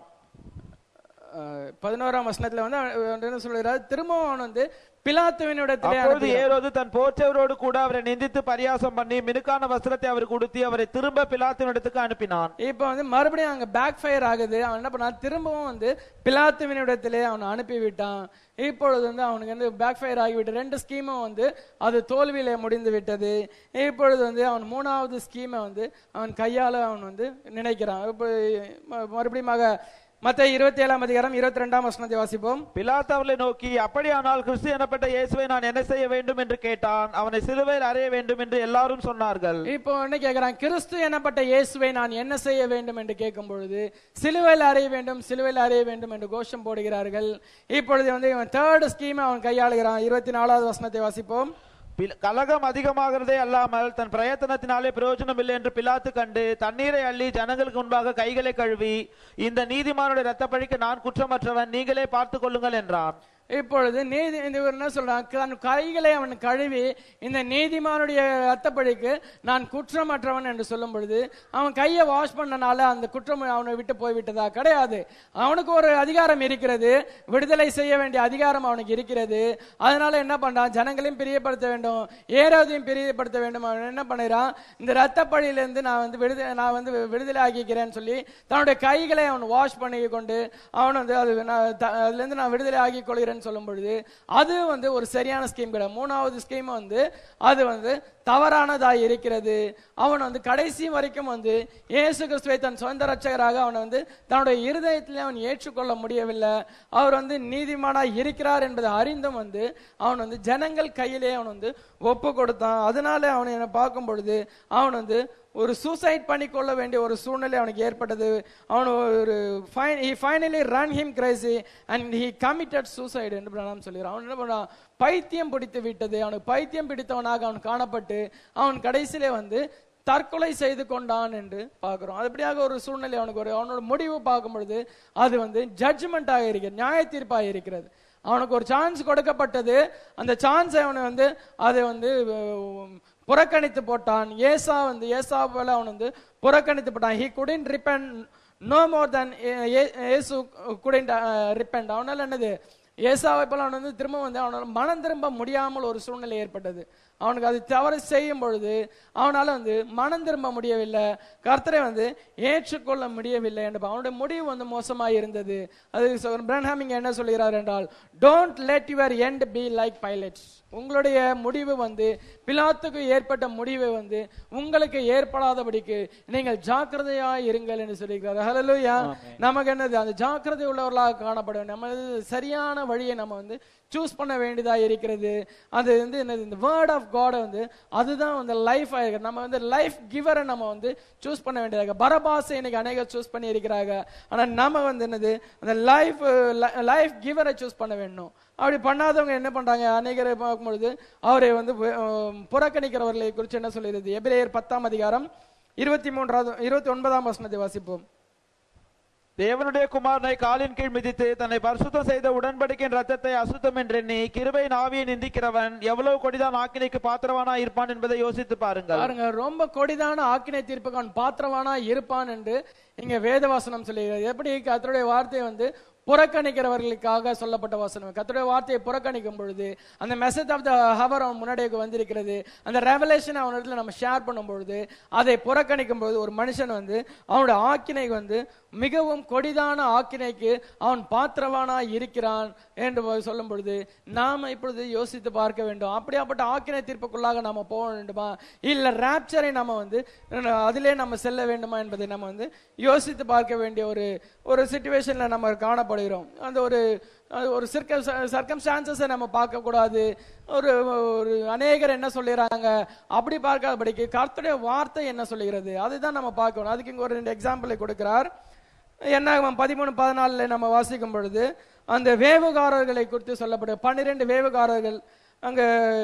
அஹ் பதினோராம் வசனத்துல வந்து அவன் என்ன சொல்கிறார் திரும்பவும் அவன் வந்து பிலாத்துவினிடத்திலே அப்பொழுது அனுப்புகிறான். ஏரோது தன் போற்றவரோடு கூட அவரை நிந்தித்து பரியாசம் பண்ணி மினுக்கான வஸ்திரத்தை அவருக்கு உடுத்தி அவரை திரும்ப பிலாத்தினிடத்துக்கு அனுப்பினான் இப்போ வந்து மறுபடியும் அங்க பேக் ஃபயர் ஆகுது அவன் என்ன பண்ணான் திரும்பவும் வந்து பிலாத்துவினிடத்திலே அவனை அனுப்பி விட்டான் இப்பொழுது வந்து அவனுக்கு வந்து பேக் ஃபயர் ஆகிவிட்டு ரெண்டு ஸ்கீமும் வந்து அது தோல்வியில முடிந்து விட்டது இப்பொழுது வந்து அவன் மூணாவது ஸ்கீமை வந்து அவன் கையால அவன் வந்து நினைக்கிறான் இப்போ ம- மறுபடியும் மத்த இருபத்தி ஏழாம் அதிகாரம் இருபத்தி ரெண்டாம் வசனத்தை வாசிப்போம் பிலாத்து அவர்களை நோக்கி அப்படியானால் கிறிஸ்து எனப்பட்ட இயேசுவை நான் என்ன செய்ய வேண்டும் என்று கேட்டான் அவனை சிலுவையில் அறைய வேண்டும் என்று எல்லாரும் சொன்னார்கள் இப்போ என்ன கேட்கிறான் கிறிஸ்து எனப்பட்ட இயேசுவை நான் என்ன செய்ய வேண்டும் என்று கேட்கும் பொழுது சிலுவையில் அறைய வேண்டும் சிலுவையில் அறைய வேண்டும் என்று கோஷம் போடுகிறார்கள் இப்பொழுது வந்து இவன் தேர்ட் ஸ்கீம் அவன் கையாளுகிறான் இருபத்தி நாலாவது வசனத்தை வாசிப்போம் பில- கலகம் அதிகமாகிறதே அல்லாமல் தன் பிரயத்தனத்தினாலே பிரயோஜனம் இல்லை என்று பிலாத்து கண்டு தண்ணீரை அள்ளி ஜனங்களுக்கு முன்பாக கைகளை கழுவி இந்த நீதிமானுடைய ரத்த பழிக்கு நான் குற்றமற்றவன் நீங்களே பார்த்துக் கொள்ளுங்கள் என்றான் இப்பொழுது நீதி இந்த இவர் என்ன சொல்றான் தன் கைகளை அவன் கழுவி இந்த நீதிமானுடைய ரத்தப்பழிக்கு நான் குற்றமற்றவன் என்று சொல்லும் பொழுது அவன் கையை வாஷ் பண்ணனால அந்த குற்றம் அவனை விட்டு போய்விட்டதா கிடையாது அவனுக்கு ஒரு அதிகாரம் இருக்கிறது விடுதலை செய்ய வேண்டிய அதிகாரம் அவனுக்கு இருக்கிறது அதனால என்ன பண்றான் ஜனங்களையும் பிரியப்படுத்த வேண்டும் ஏறாவதையும் பிரியப்படுத்த வேண்டும் அவன் என்ன பண்ணுறான் இந்த ரத்தப்பழியிலிருந்து நான் வந்து விடுதலை நான் வந்து விடுதலை ஆக்கிக்கிறேன்னு சொல்லி தன்னுடைய கைகளை அவன் வாஷ் பண்ணி கொண்டு அவன் வந்து அது நான் த- அதுல இருந்து நான் விடுதலை ஆகி கொள்கிறேன்னு சொல்லும் பொழுது அது வந்து ஒரு சரியான ஸ்கீம் கிடையாது மூணாவது ஸ்கீம் வந்து அது வந்து தவறானதாய் இருக்கிறது அவன் வந்து கடைசி வரைக்கும் வந்து இயேசு கிறிஸ்துவை தன் சொந்த ரட்சகராக அவனை வந்து தன்னுடைய இருதயத்திலே அவன் ஏற்றுக்கொள்ள முடியவில்லை அவர் வந்து நீதிமானாய் இருக்கிறார் என்பதை அறிந்தும் வந்து அவன் வந்து ஜனங்கள் கையிலே அவன் வந்து ஒப்பு கொடுத்தான் அதனால அவனை என்னை பார்க்கும் பொழுது அவன் வந்து ஒரு சூசைட் பண்ணிக்கொள்ள வேண்டிய ஒரு சூழ்நிலை அவனுக்கு ஏற்பட்டது அவன் ஒரு fine he finally run him crazy and he committed suicide என்று பிரணாம் சொல்கிறான் அவன் என்ன பண்ணான் பைத்தியம் பிடித்து விட்டது அவனுக்கு பைத்தியம் பிடித்தவனாக அவன் காணப்பட்டு அவன் கடைசியிலே வந்து தற்கொலை செய்து கொண்டான் என்று பார்க்கிறோம் அப்படியாக ஒரு சூழ்நிலை அவனுக்கு ஒரு அவனோட முடிவு பார்க்கும் பொழுது அது வந்து ஜட்ஜ்மெண்ட்டாக இருக்கிறது நியாய தீர்ப்பாக இருக்கிறது அவனுக்கு ஒரு சான்ஸ் கொடுக்கப்பட்டது அந்த சான்ஸை அவனை வந்து அதை வந்து அஹ், புறக்கணித்து போட்டான் ஏசா வந்து ஏசா போல அவன் வந்து புறக்கணித்து போட்டான் he couldn't repent no more than Esau couldn't repent அவனால என்னது ஏசாவை போல அவன் வந்து திரும்ப வந்து அவனால மனம் திரும்ப முடியாமல் ஒரு சூழ்நிலை ஏற்பட்டது அவனுக்கு அது தவறு செய்யும் பொழுது அவனால வந்து மனம் திரும்ப முடியவில்லை கர்த்தரை வந்து ஏற்றுக்கொள்ள முடியவில்லை என்று அவனுடைய முடிவு வந்து மோசமாக இருந்தது அது பிரன்ஹாமிங் என்ன சொல்கிறார் என்றால் don't let your end be like Pilate's உங்களுடைய முடிவு வந்து பிலாத்துக்கு ஏற்பட்ட முடிவு வந்து உங்களுக்கு ஏற்படாதபடிக்கு நீங்கள் ஜாக்கிரதையா இருங்கள் என்று சொல்லியிருக்கிறார் ஹalleluya நமக்கு என்னது அந்த ஜாக்கிரதை உள்ளவர்களாக காணப்பட வேண்டும் நம்ம இது சரியான வழியை நம்ம வந்து சூஸ் பண்ண வேண்டியதா இருக்கிறது அது வந்து என்னது இந்த வேர்ட் ஆஃப் காட் வந்து அதுதான் வந்து லைஃப் ஆயிருக்கு நம்ம வந்து லைஃப் கிவரை நம்ம வந்து சூஸ் பண்ண வேண்டியதாக பரபாசை இன்னைக்கு அநேக சூஸ் பண்ணி இருக்கிறாங்க ஆனா நம்ம வந்து என்னது அந்த லைஃப் லைஃப் கிவரை சூஸ் பண்ண வேண்டும் அப்படி பண்ணாதவங்க என்ன பண்றாங்க அநேகரை பார்க்கும்பொழுது அவரை வந்து அஹ், புறக்கணிக்கிறவர்களை குறித்து என்ன சொல்கிறது எபிரேயர் பத்தாம் அதிகாரம் இருபத்தி மூன்றாவது இருபத்தி ஒன்பதாம் வசனத்தை வாசிப்போம் தேவனுடைய குமாரனை காலின் கீழ் மிதித்து தன்னை பரிசுத்தம் செய்த உடன்படிக்கையின் ரத்தத்தை அசுத்தம் என்றெண்ணி கிருபையின் ஆவியை நிந்திக்கிறவன் எவ்வளவு கொடிதான் ஆக்கினைக்கு பாத்திரவானா இருப்பான் என்பதை யோசித்து பாருங்கள் பாருங்க ரொம்ப கொடிதான ஆக்கினை தீர்ப்புக்கு அவன் பாத்திரவானா இருப்பான் என்று இங்க வேதவாசனம் சொல்லுகிறது எப்படி கர்த்தருடைய வார்த்தை வந்து புறக்கணிக்கிறவர்களுக்காக சொல்லப்பட்ட வசனம் கர்த்தருடைய வார்த்தையை புறக்கணிக்கும் பொழுது அந்த மெசேஜ் ஆஃப் த ஹவர் அவன் முன்னாடியே வந்திருக்கிறது அந்த ரெவலேஷன் அவனிடத்துல நம்ம ஷேர் பண்ணும் பொழுது அதை புறக்கணிக்கும் பொழுது ஒரு மனுஷன் வந்து அவனுடைய ஆக்கினை வந்து மிகவும் கொடிதான ஆக்கினைக்கு அவன் பாத்திரவானா இருக்கிறான் என்று சொல்லும் பொழுது நாம இப்பொழுது யோசித்து பார்க்க வேண்டும் அப்படியாப்பட்ட ஆக்கினை தீர்ப்புக்குள்ளாக நாம போக வேண்டுமா இல்ல ராப்சரை நம்ம வந்து அதிலே நம்ம செல்ல வேண்டுமா என்பதை நம்ம வந்து யோசித்து பார்க்க வேண்டிய ஒரு ஒரு சுச்சுவேஷன்ல நம்ம காணப்படுகிறோம் அந்த ஒரு அது ஒரு சர்க்கம்ஸ்டான்சஸை நம்ம பார்க்க கூடாது ஒரு ஒரு அநேகர் என்ன சொல்லிடுறாங்க அப்படி பார்க்காதபடிக்கு கர்த்தருடைய வார்த்தை என்ன சொல்லுகிறது அதுதான் நம்ம பார்க்கணும் அதுக்கு இங்க ஒரு ரெண்டு எக்ஸாம்பிளை கொடுக்கிறார் என்ன பதிமூணு பதினாலுல நம்ம வாசிக்கும் பொழுது அந்த வேவுகாரர்களை குறித்து சொல்லப்படும் பன்னிரெண்டு வேவுகாரர்கள் அங்க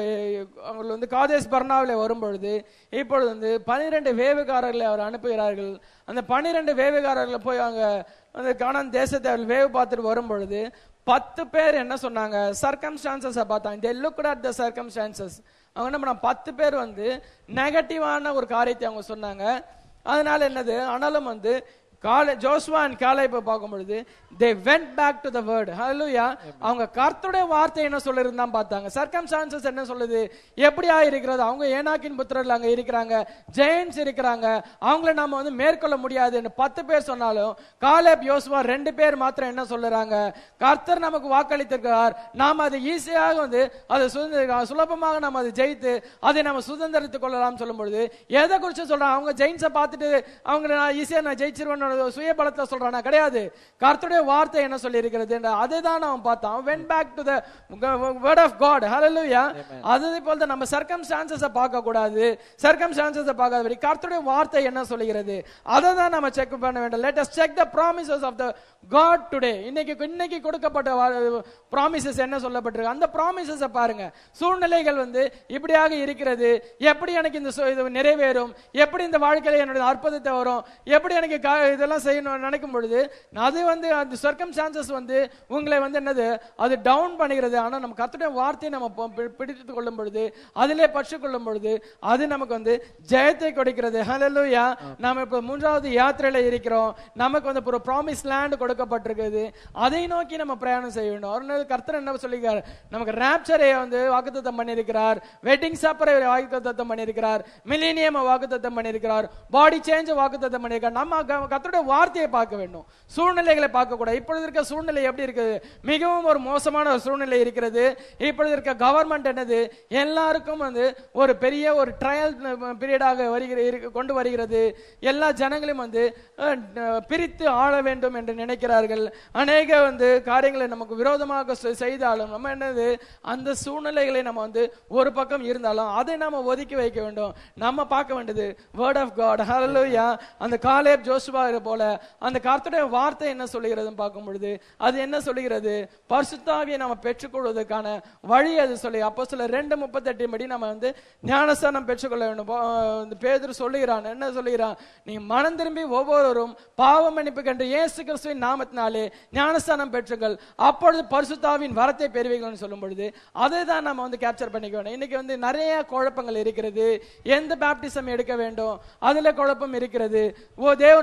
அவங்க வந்து காதேஸ் பர்னாவில் வரும் பொழுது இப்பொழுது வந்து பன்னிரெண்டு வேவுகாரர்களை அவர் அனுப்புகிறார்கள் அந்த பன்னிரெண்டு வேவுகாரர்களை போய் அங்க அந்த கானான் தேசத்தை அவர் வேவு பார்த்துட்டு வரும் பொழுது பத்து பேர் என்ன சொன்னாங்க சர்க்கம்ஸ்டான்சஸை பார்த்தாங்க they look at the circumstances அவங்க என்ன பண்ணாங்க பத்து பேர் வந்து நெகட்டிவான ஒரு காரியத்தை அவங்க சொன்னாங்க அதனால என்னது ஆனாலும் வந்து காலை ஜோஸ்வா அண்ட் காலைப்பை பார்க்கும் பொழுது they went back to the word ஹalleluya அவங்க கர்த்தருடைய வார்த்தை என்ன சொல்லிருந்தா பார்த்தாங்க சர்க்கம்ஸ்டான்சஸ் என்ன சொல்லுது எப்படியா இருக்கிறது அவங்க ஏனாக்கின் புத்திரர்கள் அங்க இருக்கிறாங்க ஜெயன்ஸ் இருக்கிறாங்க அவங்கள நாம வந்து மேற்கொள்ள முடியாதுன்னு பத்து பேர் சொன்னாலும் காலேப் யோசுவா ரெண்டு பேர் மாத்திரம் என்ன சொல்லுறாங்க கர்த்தர் நமக்கு வாக்களித்திருக்கிறார் நாம் அதை ஈஸியாக வந்து அதை சுதந்திர சுலபமாக நாம் அதை ஜெயித்து அதை நம்ம சுதந்திரித்துக் கொள்ளலாம் சொல்லும் பொழுது எதை குறித்து சொல்றாங்க அவங்க ஜெயின்ஸை பார்த்துட்டு அவங்க நான் ஈஸியா நான் ஜெயிச்சிருவேன் சுய பலத்தை சொல்றானா கிடையாது கர்த்தருடைய வார்த்தை என்ன சொல்லி இருக்கிறது அதை தான் அவன் பார்த்தான் went back to the word of God ஹalleluya அதே போல தான் நம்ம சர்க்கம்ஸ்டான்சஸை பார்க்க கூடாது சர்க்கம்ஸ்டான்சஸை பார்க்காதபடி கர்த்தருடைய வார்த்தை என்ன சொல்லுகிறது அதை தான் நம்ம செக் பண்ண வேண்டும் let us check the promises of the God today இன்னைக்கு இன்னைக்கு கொடுக்கப்பட்ட ப்ராமிசஸ் என்ன சொல்லப்பட்டிருக்கு அந்த ப்ராமிசஸை பாருங்க சூழ்நிலைகள் வந்து இப்படியாக இருக்கிறது எப்படி எனக்கு இந்த சு- இது நிறைவேறும் எப்படி இந்த வாழ்க்கையில என்னுடைய அற்புதத்தை வரும் எப்படி எனக்கு கா- இதெல்லாம் செய்யணும் நினைக்கும் பொழுது அது வந்து அந்த சர்க்கம்ஸ்டான்சஸ் வந்து உங்களை வந்து என்னது அது டவுன் பண்ணுகிறது ஆனா நம்ம கர்த்தருடைய வார்த்தையை நம்ம ப- பி- பிடித்துக் கொள்ளும் பொழுது அதிலே பற்று கொள்ளும் பொழுது அது நமக்கு வந்து ஜெயத்தை கொடுக்கிறது ஹalleluya நாம இப்ப மூன்றாவது யாத்திரையில இருக்கிறோம் நமக்கு வந்து ஒரு ப்ராமிஸ் லேண்ட் கொடுக்கப்பட்டிருக்குது அதை நோக்கி நம்ம பிரயாணம் செய்ய வேண்டும் ஒரு நாள் கர்த்தர் என்ன சொல்லியிருக்கார் நமக்கு ராப்சரை வந்து வாக்குத்தத்தம் பண்ணியிருக்கிறார் வெட்டிங் சாப்பரை வாக்குத்தத்தம் பண்ணியிருக்கிறார் மில்லினியம் வாக்குத்தத்தம் பண்ணியிருக்கிறார் பாடி சேஞ்ச் வாக்குத்தத்தம் பண்ணியிருக்கார் நம்ம க- கர்த்தருடைய வார்த்தையை பார்க்க வேண்டும் சூழ்நிலைகளை பார்க்க கூடாது இப்பொழுது இருக்க சூழ்நிலை எப்படி இருக்குது மிகவும் ஒரு மோசமான ஒரு சூழ்நிலை இருக்கிறது இப்பொழுது இருக்க கவர்மெண்ட் என்னது எல்லாருக்கும் வந்து ஒரு பெரிய ஒரு ட்ரையல் பீரியடாக வருகிற இருக்கு- கொண்டு வருகிறது எல்லா ஜனங்களையும் வந்து அஹ், அஹ், பிரித்து ஆள வேண்டும் என்று நினைக்கிறார்கள் அநேக வந்து காரியங்களை நமக்கு விரோதமாக செ- செய்தாலும் நம்ம என்னது அந்த சூழ்நிலைகளை நம்ம வந்து ஒரு பக்கம் இருந்தாலும் அதை நாம ஒதுக்கி வைக்க வேண்டும் நம்ம பார்க்க வேண்டியது வேர்ட் ஆஃப் காட் ஹalleluya அந்த காலேப் ஜோசுவா போல அந்த கர்த்தருடைய வார்த்தை என்ன சொல்லுகிறதுன்னு பார்க்கும் பொழுது அது என்ன சொல்லுகிறது பரிசுத்தாவியை நம்ம பெற்றுக்கொள்வதற்கான வழி அது சொல்லி அப்போ சில ரெண்டு முப்பத்தெட்டு படி நம்ம வந்து ஞானஸ்தானம் பெற்றுக்கொள்ள வேண்டும் போ- இந்த பேதுரு சொல்லுகிறான் என்ன சொல்லுகிறான் நீ மனம் திரும்பி ஒவ்வொருவரும் பாவ மன்னிப்பு கண்டு இயேசு கிறிஸ்துவின் நாமத்தினாலே ஞானஸ்தானம் பெற்றுங்கள் அப்பொழுது பரிசுத்தாவின் வரத்தை பெறுவீர்கள்னு சொல்லும் பொழுது அதை தான் நம்ம வந்து கேப்சர் பண்ணிக்க வேண்டும் இன்னைக்கு வந்து நிறைய குழப்பங்கள் இருக்கிறது எந்த பேப்டிசம் எடுக்க வேண்டும் அதுல குழப்பம் இருக்கிறது ஓ தேவன் ஒருவரா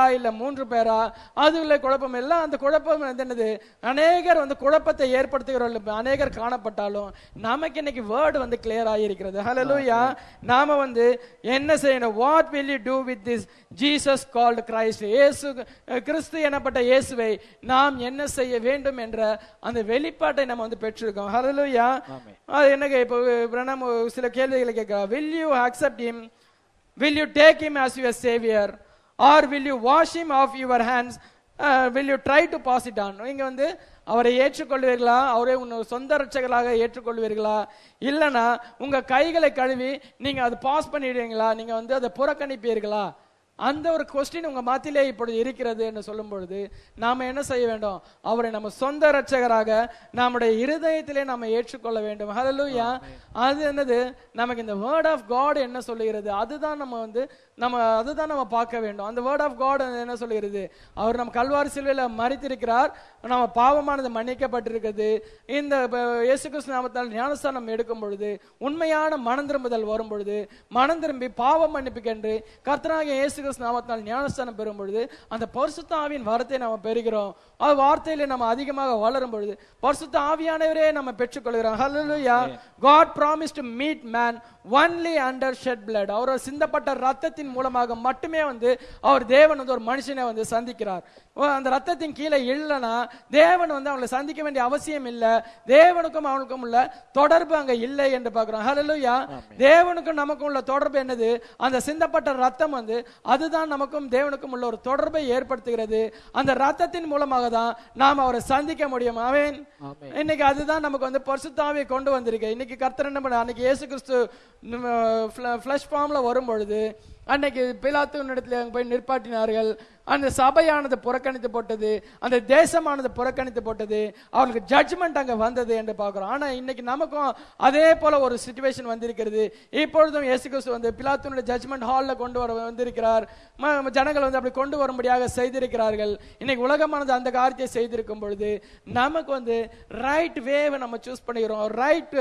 பேரா இல்ல மூன்று பேரா அதுல குழப்பம் எல்லாம் அந்த குழப்பம் வந்து என்னது அநேகர் வந்து குழப்பத்தை ஏற்படுத்துகிறவர்கள் அநேகர் காணப்பட்டாலும் நமக்கு இன்னைக்கு வேர்டு வந்து கிளியர் ஆகியிருக்கிறது ஹalleluya நாம வந்து என்ன செய்யணும் what will you do with this Jesus called Christ இயேசு அஹ், கிறிஸ்து எனப்பட்ட இயேசுவை நாம் என்ன செய்ய வேண்டும் என்ற அந்த வெளிப்பாட்டை நம்ம வந்து பெற்றிருக்கோம் ஹalleluya அது என்னங்க இப்போ பிரணம் சில கேள்விகளை கேட்கிறா will you accept him will you take him as your savior or will you wash him off your hands uh, will you try to pass it on நீங்க வந்து அவரை ஏற்றுக்கொள்வீர்களா அவரை உன் சொந்த ரட்சகராக ஏற்றுக்கொள்வீர்களா இல்லனா உங்க கைகளை கழுவி நீங்க அது பாஸ் பண்ணிடுவீங்களா நீங்க வந்து அதை புறக்கணிப்பீர்களா அந்த ஒரு கொஸ்டின் உங்க மத்தியிலே இப்பொழுது இருக்கிறது என்று சொல்லும் பொழுது நாம என்ன செய்ய வேண்டும் அவரை நம்ம சொந்த ரட்சகராக நம்முடைய இருதயத்திலே நாம ஏற்றுக்கொள்ள வேண்டும் ஹalleluya அது என்னது நமக்கு இந்த வேர்ட் ஆஃப் காட் என்ன சொல்லுகிறது அதுதான் நம்ம வந்து நம்ம அதுதான் நம்ம பார்க்க வேண்டும் அந்த வேர்ட் ஆஃப் காட் என்ன சொல்லுகிறது அவர் நம்ம கல்வாரி சிலுவையில மறித்திருக்கிறார் நம்ம பாவமானது மன்னிக்கப்பட்டிருக்கிறது இந்த ப- இயேசு கிறிஸ்து நாமத்தால் ஞானஸ்தானம் எடுக்கும் பொழுது உண்மையான மனம் திரும்புதல் வரும் பொழுது மனம் திரும்பி பாவம் மன்னிப்புக்கென்று கர்த்தராகிய இயேசு கிறிஸ்து நாமத்தால் ஞானஸ்தானம் பெறும் பொழுது அந்த பரிசுத்த ஆவியின் வரத்தை நம்ம பெறுகிறோம் அது வார்த்தையில நம்ம அதிகமாக வளரும் பொழுது பரிசுத்த ஆவியானவரே நம்ம பெற்றுக்கொள்கிறோம் ஹalleluya God promised to meet man only under shed blood அவர் சிந்தப்பட்ட ரத்தத்தின் மூலமாக மட்டுமே வந்து அவர் தேவன் வந்து ஒரு மனுஷனை வந்து சந்திக்கிறார் ஓ, அந்த ரத்தத்தின் கீழே இல்லைன்னா தேவன் வந்து அவங்களை சந்திக்க வேண்டிய அவசியம் இல்ல தேவனுக்கும் அவனுக்கும் உள்ள தொடர்பு அங்க இல்லை என்று பார்க்கிறோம் ஹalleluya தேவனுக்கும் நமக்கும் உள்ள தொடர்பு என்னது அந்த சிந்தப்பட்ட ரத்தம் வந்து அதுதான் நமக்கும் தேவனுக்கும் உள்ள ஒரு தொடர்பை ஏற்படுத்துகிறது அந்த ரத்தத்தின் மூலமாக தான் நாம் அவரை சந்திக்க முடியும் அவன் இன்னைக்கு அதுதான் நமக்கு வந்து பரிசுத்தாவியை கொண்டு வந்திருக்கு இன்னைக்கு கர்த்தர் என்ன பண்ண அன்னைக்கு இயேசு கிறிஸ்து ஃபிளஷ் ஃபார்ம்ல வரும் பொழுது அன்னைக்கு பிலாத்துவின் இடத்துல அங்க போய் நிற்பாட்டினார்கள் அந்த சபையானது புறக்கணித்து போட்டது அந்த தேசமானது புறக்கணித்து போட்டது அவர்களுக்கு ஜட்ஜ்மெண்ட் அங்க வந்தது என்று பார்க்கிறோம் ஆனா இன்னைக்கு நமக்கும் அதே போல ஒரு சுச்சுவேஷன் வந்திருக்கிறது இப்பொழுதும் இயேசு கிறிஸ்து வந்து பிலாத்துனுடைய ஜட்ஜ்மெண்ட் ஹால்ல கொண்டு வர வந்திருக்கிறார் ம- ம- ஜனங்கள் வந்து அப்படி கொண்டு வரும்படியாக செய்திருக்கிறார்கள் இன்னைக்கு உலகமானது அந்த காரியத்தை செய்திருக்கும் பொழுது நமக்கு வந்து ரைட் வேவை நம்ம சூஸ் பண்ணிக்கிறோம் ரைட்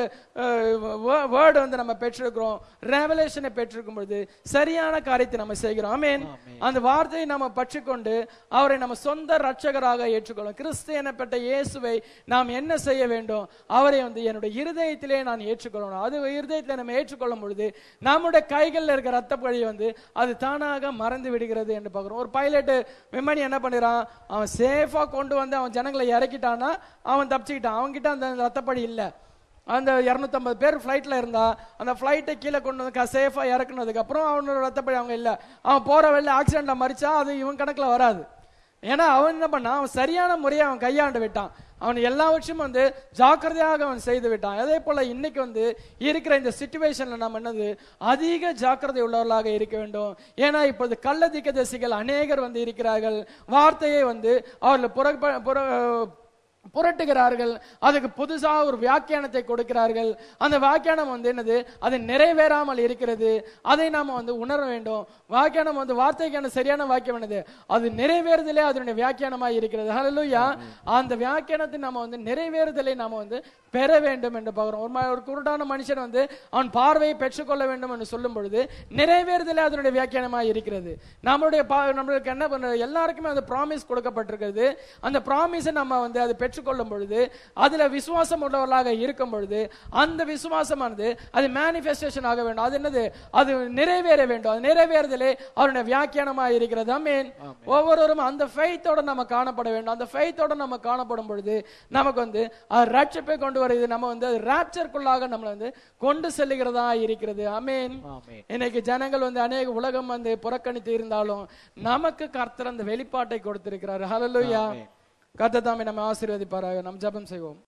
வேர்டு வந்து நம்ம பெற்றிருக்கிறோம் ரெவலேஷனை பெற்றிருக்கும் பொழுது சரியான காரியத்தை நம்ம செய்கிறோம் ஆமென் அந்த வார்த்தையை நம்ம பற்றிக்கொண்டு அவரை நம்ம சொந்த ரட்சகராக ஏற்றுக்கொள்ளும் கிறிஸ்து எனப்பட்ட இயேசுவை நாம் என்ன செய்ய வேண்டும் அவரை வந்து என்னுடைய இருதயத்திலே நான் ஏற்றுக்கொள்ளணும் அது இருதயத்திலே நம்ம ஏற்றுக்கொள்ளும் பொழுது நம்முடைய கைகளில் இருக்க ரத்த பழி வந்து அது தானாக மறந்து விடுகிறது என்று பார்க்கிறோம் ஒரு பைலட் விமானி என்ன பண்ணிறான் அவன் சேஃபா கொண்டு வந்து அவன் ஜனங்களை இறக்கிட்டான்னா அவன் தப்பிச்சுக்கிட்டான் அவன்கிட்ட அந்த ரத்தப்பழி இல்லை அந்த 250 பேர் ஃப்ளைட்ல இருந்தா அந்த ஃப்ளைட்டை கீழே கொண்டு வந்து சேஃபா இறக்குனதுக்கு அப்புறம் அவனோட ரத்தப்படி அவங்க இல்ல அவன் போற வழியில ஆக்சிடென்ட்ல மறிச்சா அது இவன் கணக்குல வராது ஏன்னா அவன் என்ன பண்ணான் அவன் சரியான முறையை அவன் கையாண்டு விட்டான் அவன் எல்லாவற்றையும் வந்து ஜாக்கிரதையாக அவன் செய்து விட்டான் அதே போல இன்னைக்கு வந்து இருக்கிற இந்த சுச்சுவேஷன்ல நம்ம என்னது அதிக ஜாக்கிரதை உள்ளவர்களாக இருக்க வேண்டும் ஏன்னா இப்போது கள்ள திக்கதரிசிகள் அநேகர் வந்து இருக்கிறார்கள் வார்த்தையை வந்து அவர்கள் புற புற புரட்டுகிறார்கள் அதுக்கு புதுசா ஒரு வியாக்கியானத்தை கொடுக்கிறார்கள் அந்த வியாக்கியானம் வந்து என்னது அது நிறைவேறாமல் இருக்கிறது அதை நாம வந்து உணர வேண்டும் வியாக்கியானம் வந்து வார்த்தைக்கான சரியான வாக்கியம் என்னது அது நிறைவேறுதலே அதனுடைய வியாக்கியானமாய் இருக்கிறது ஹalleluya அந்த வியாக்கியானத்தை நாம வந்து நிறைவேறுதலை நாம வந்து பெற வேண்டும் என்று பார்க்கிறோம் ஒரு ம- ஒரு குருடான மனுஷன் வந்து அவன் பார்வையை பெற்றுக்கொள்ள வேண்டும் என்று சொல்லும் பொழுது நிறைவேறுதலே அதனுடைய வியாக்கியானமாய் இருக்கிறது நம்மளுடைய பா- நம்மளுக்கு என்ன பண்றது எல்லாருக்குமே அந்த ப்ராமிஸ் கொடுக்கப்பட்டிருக்கிறது அந்த ப்ராமிஸை நம்ம வந்து அதை பெற்றுக்கொள்ளும் பொழுது அதுல விசுவாசம் உள்ளவர்களாக இருக்கும் பொழுது அந்த விசுவாசமானது அது மேனிஃபெஸ்டேஷன் ஆக வேண்டும் அது என்னது அது நிறைவேற வேண்டும் அது நிறைவேறுதலே அவருடைய வியாக்கியானமாக இருக்கிறது அமீன் ஒவ்வொருவரும் அந்த ஃபெய்த்தோட நம்ம காணப்பட வேண்டும் அந்த ஃபெய்த்தோட நம்ம காணப்படும் பொழுது நமக்கு வந்து அது ரட்சிப்பை கொண்டு வருது நம்ம வந்து அது ராப்சருக்குள்ளாக நம்மளை வந்து கொண்டு செல்லுகிறதா இருக்கிறது அமீன் ஆமென். இன்னைக்கு ஜனங்கள் வந்து அநேக உலகம் வந்து புறக்கணித்து இருந்தாலும் நமக்கு கர்த்தர் அந்த வெளிப்பாட்டை கொடுத்திருக்கிறார் ஹalleluya கர்த்தர் தாமே நம்ம ஆசீர்வதிப்பாராக நாம் ஜெபம் செய்வோம்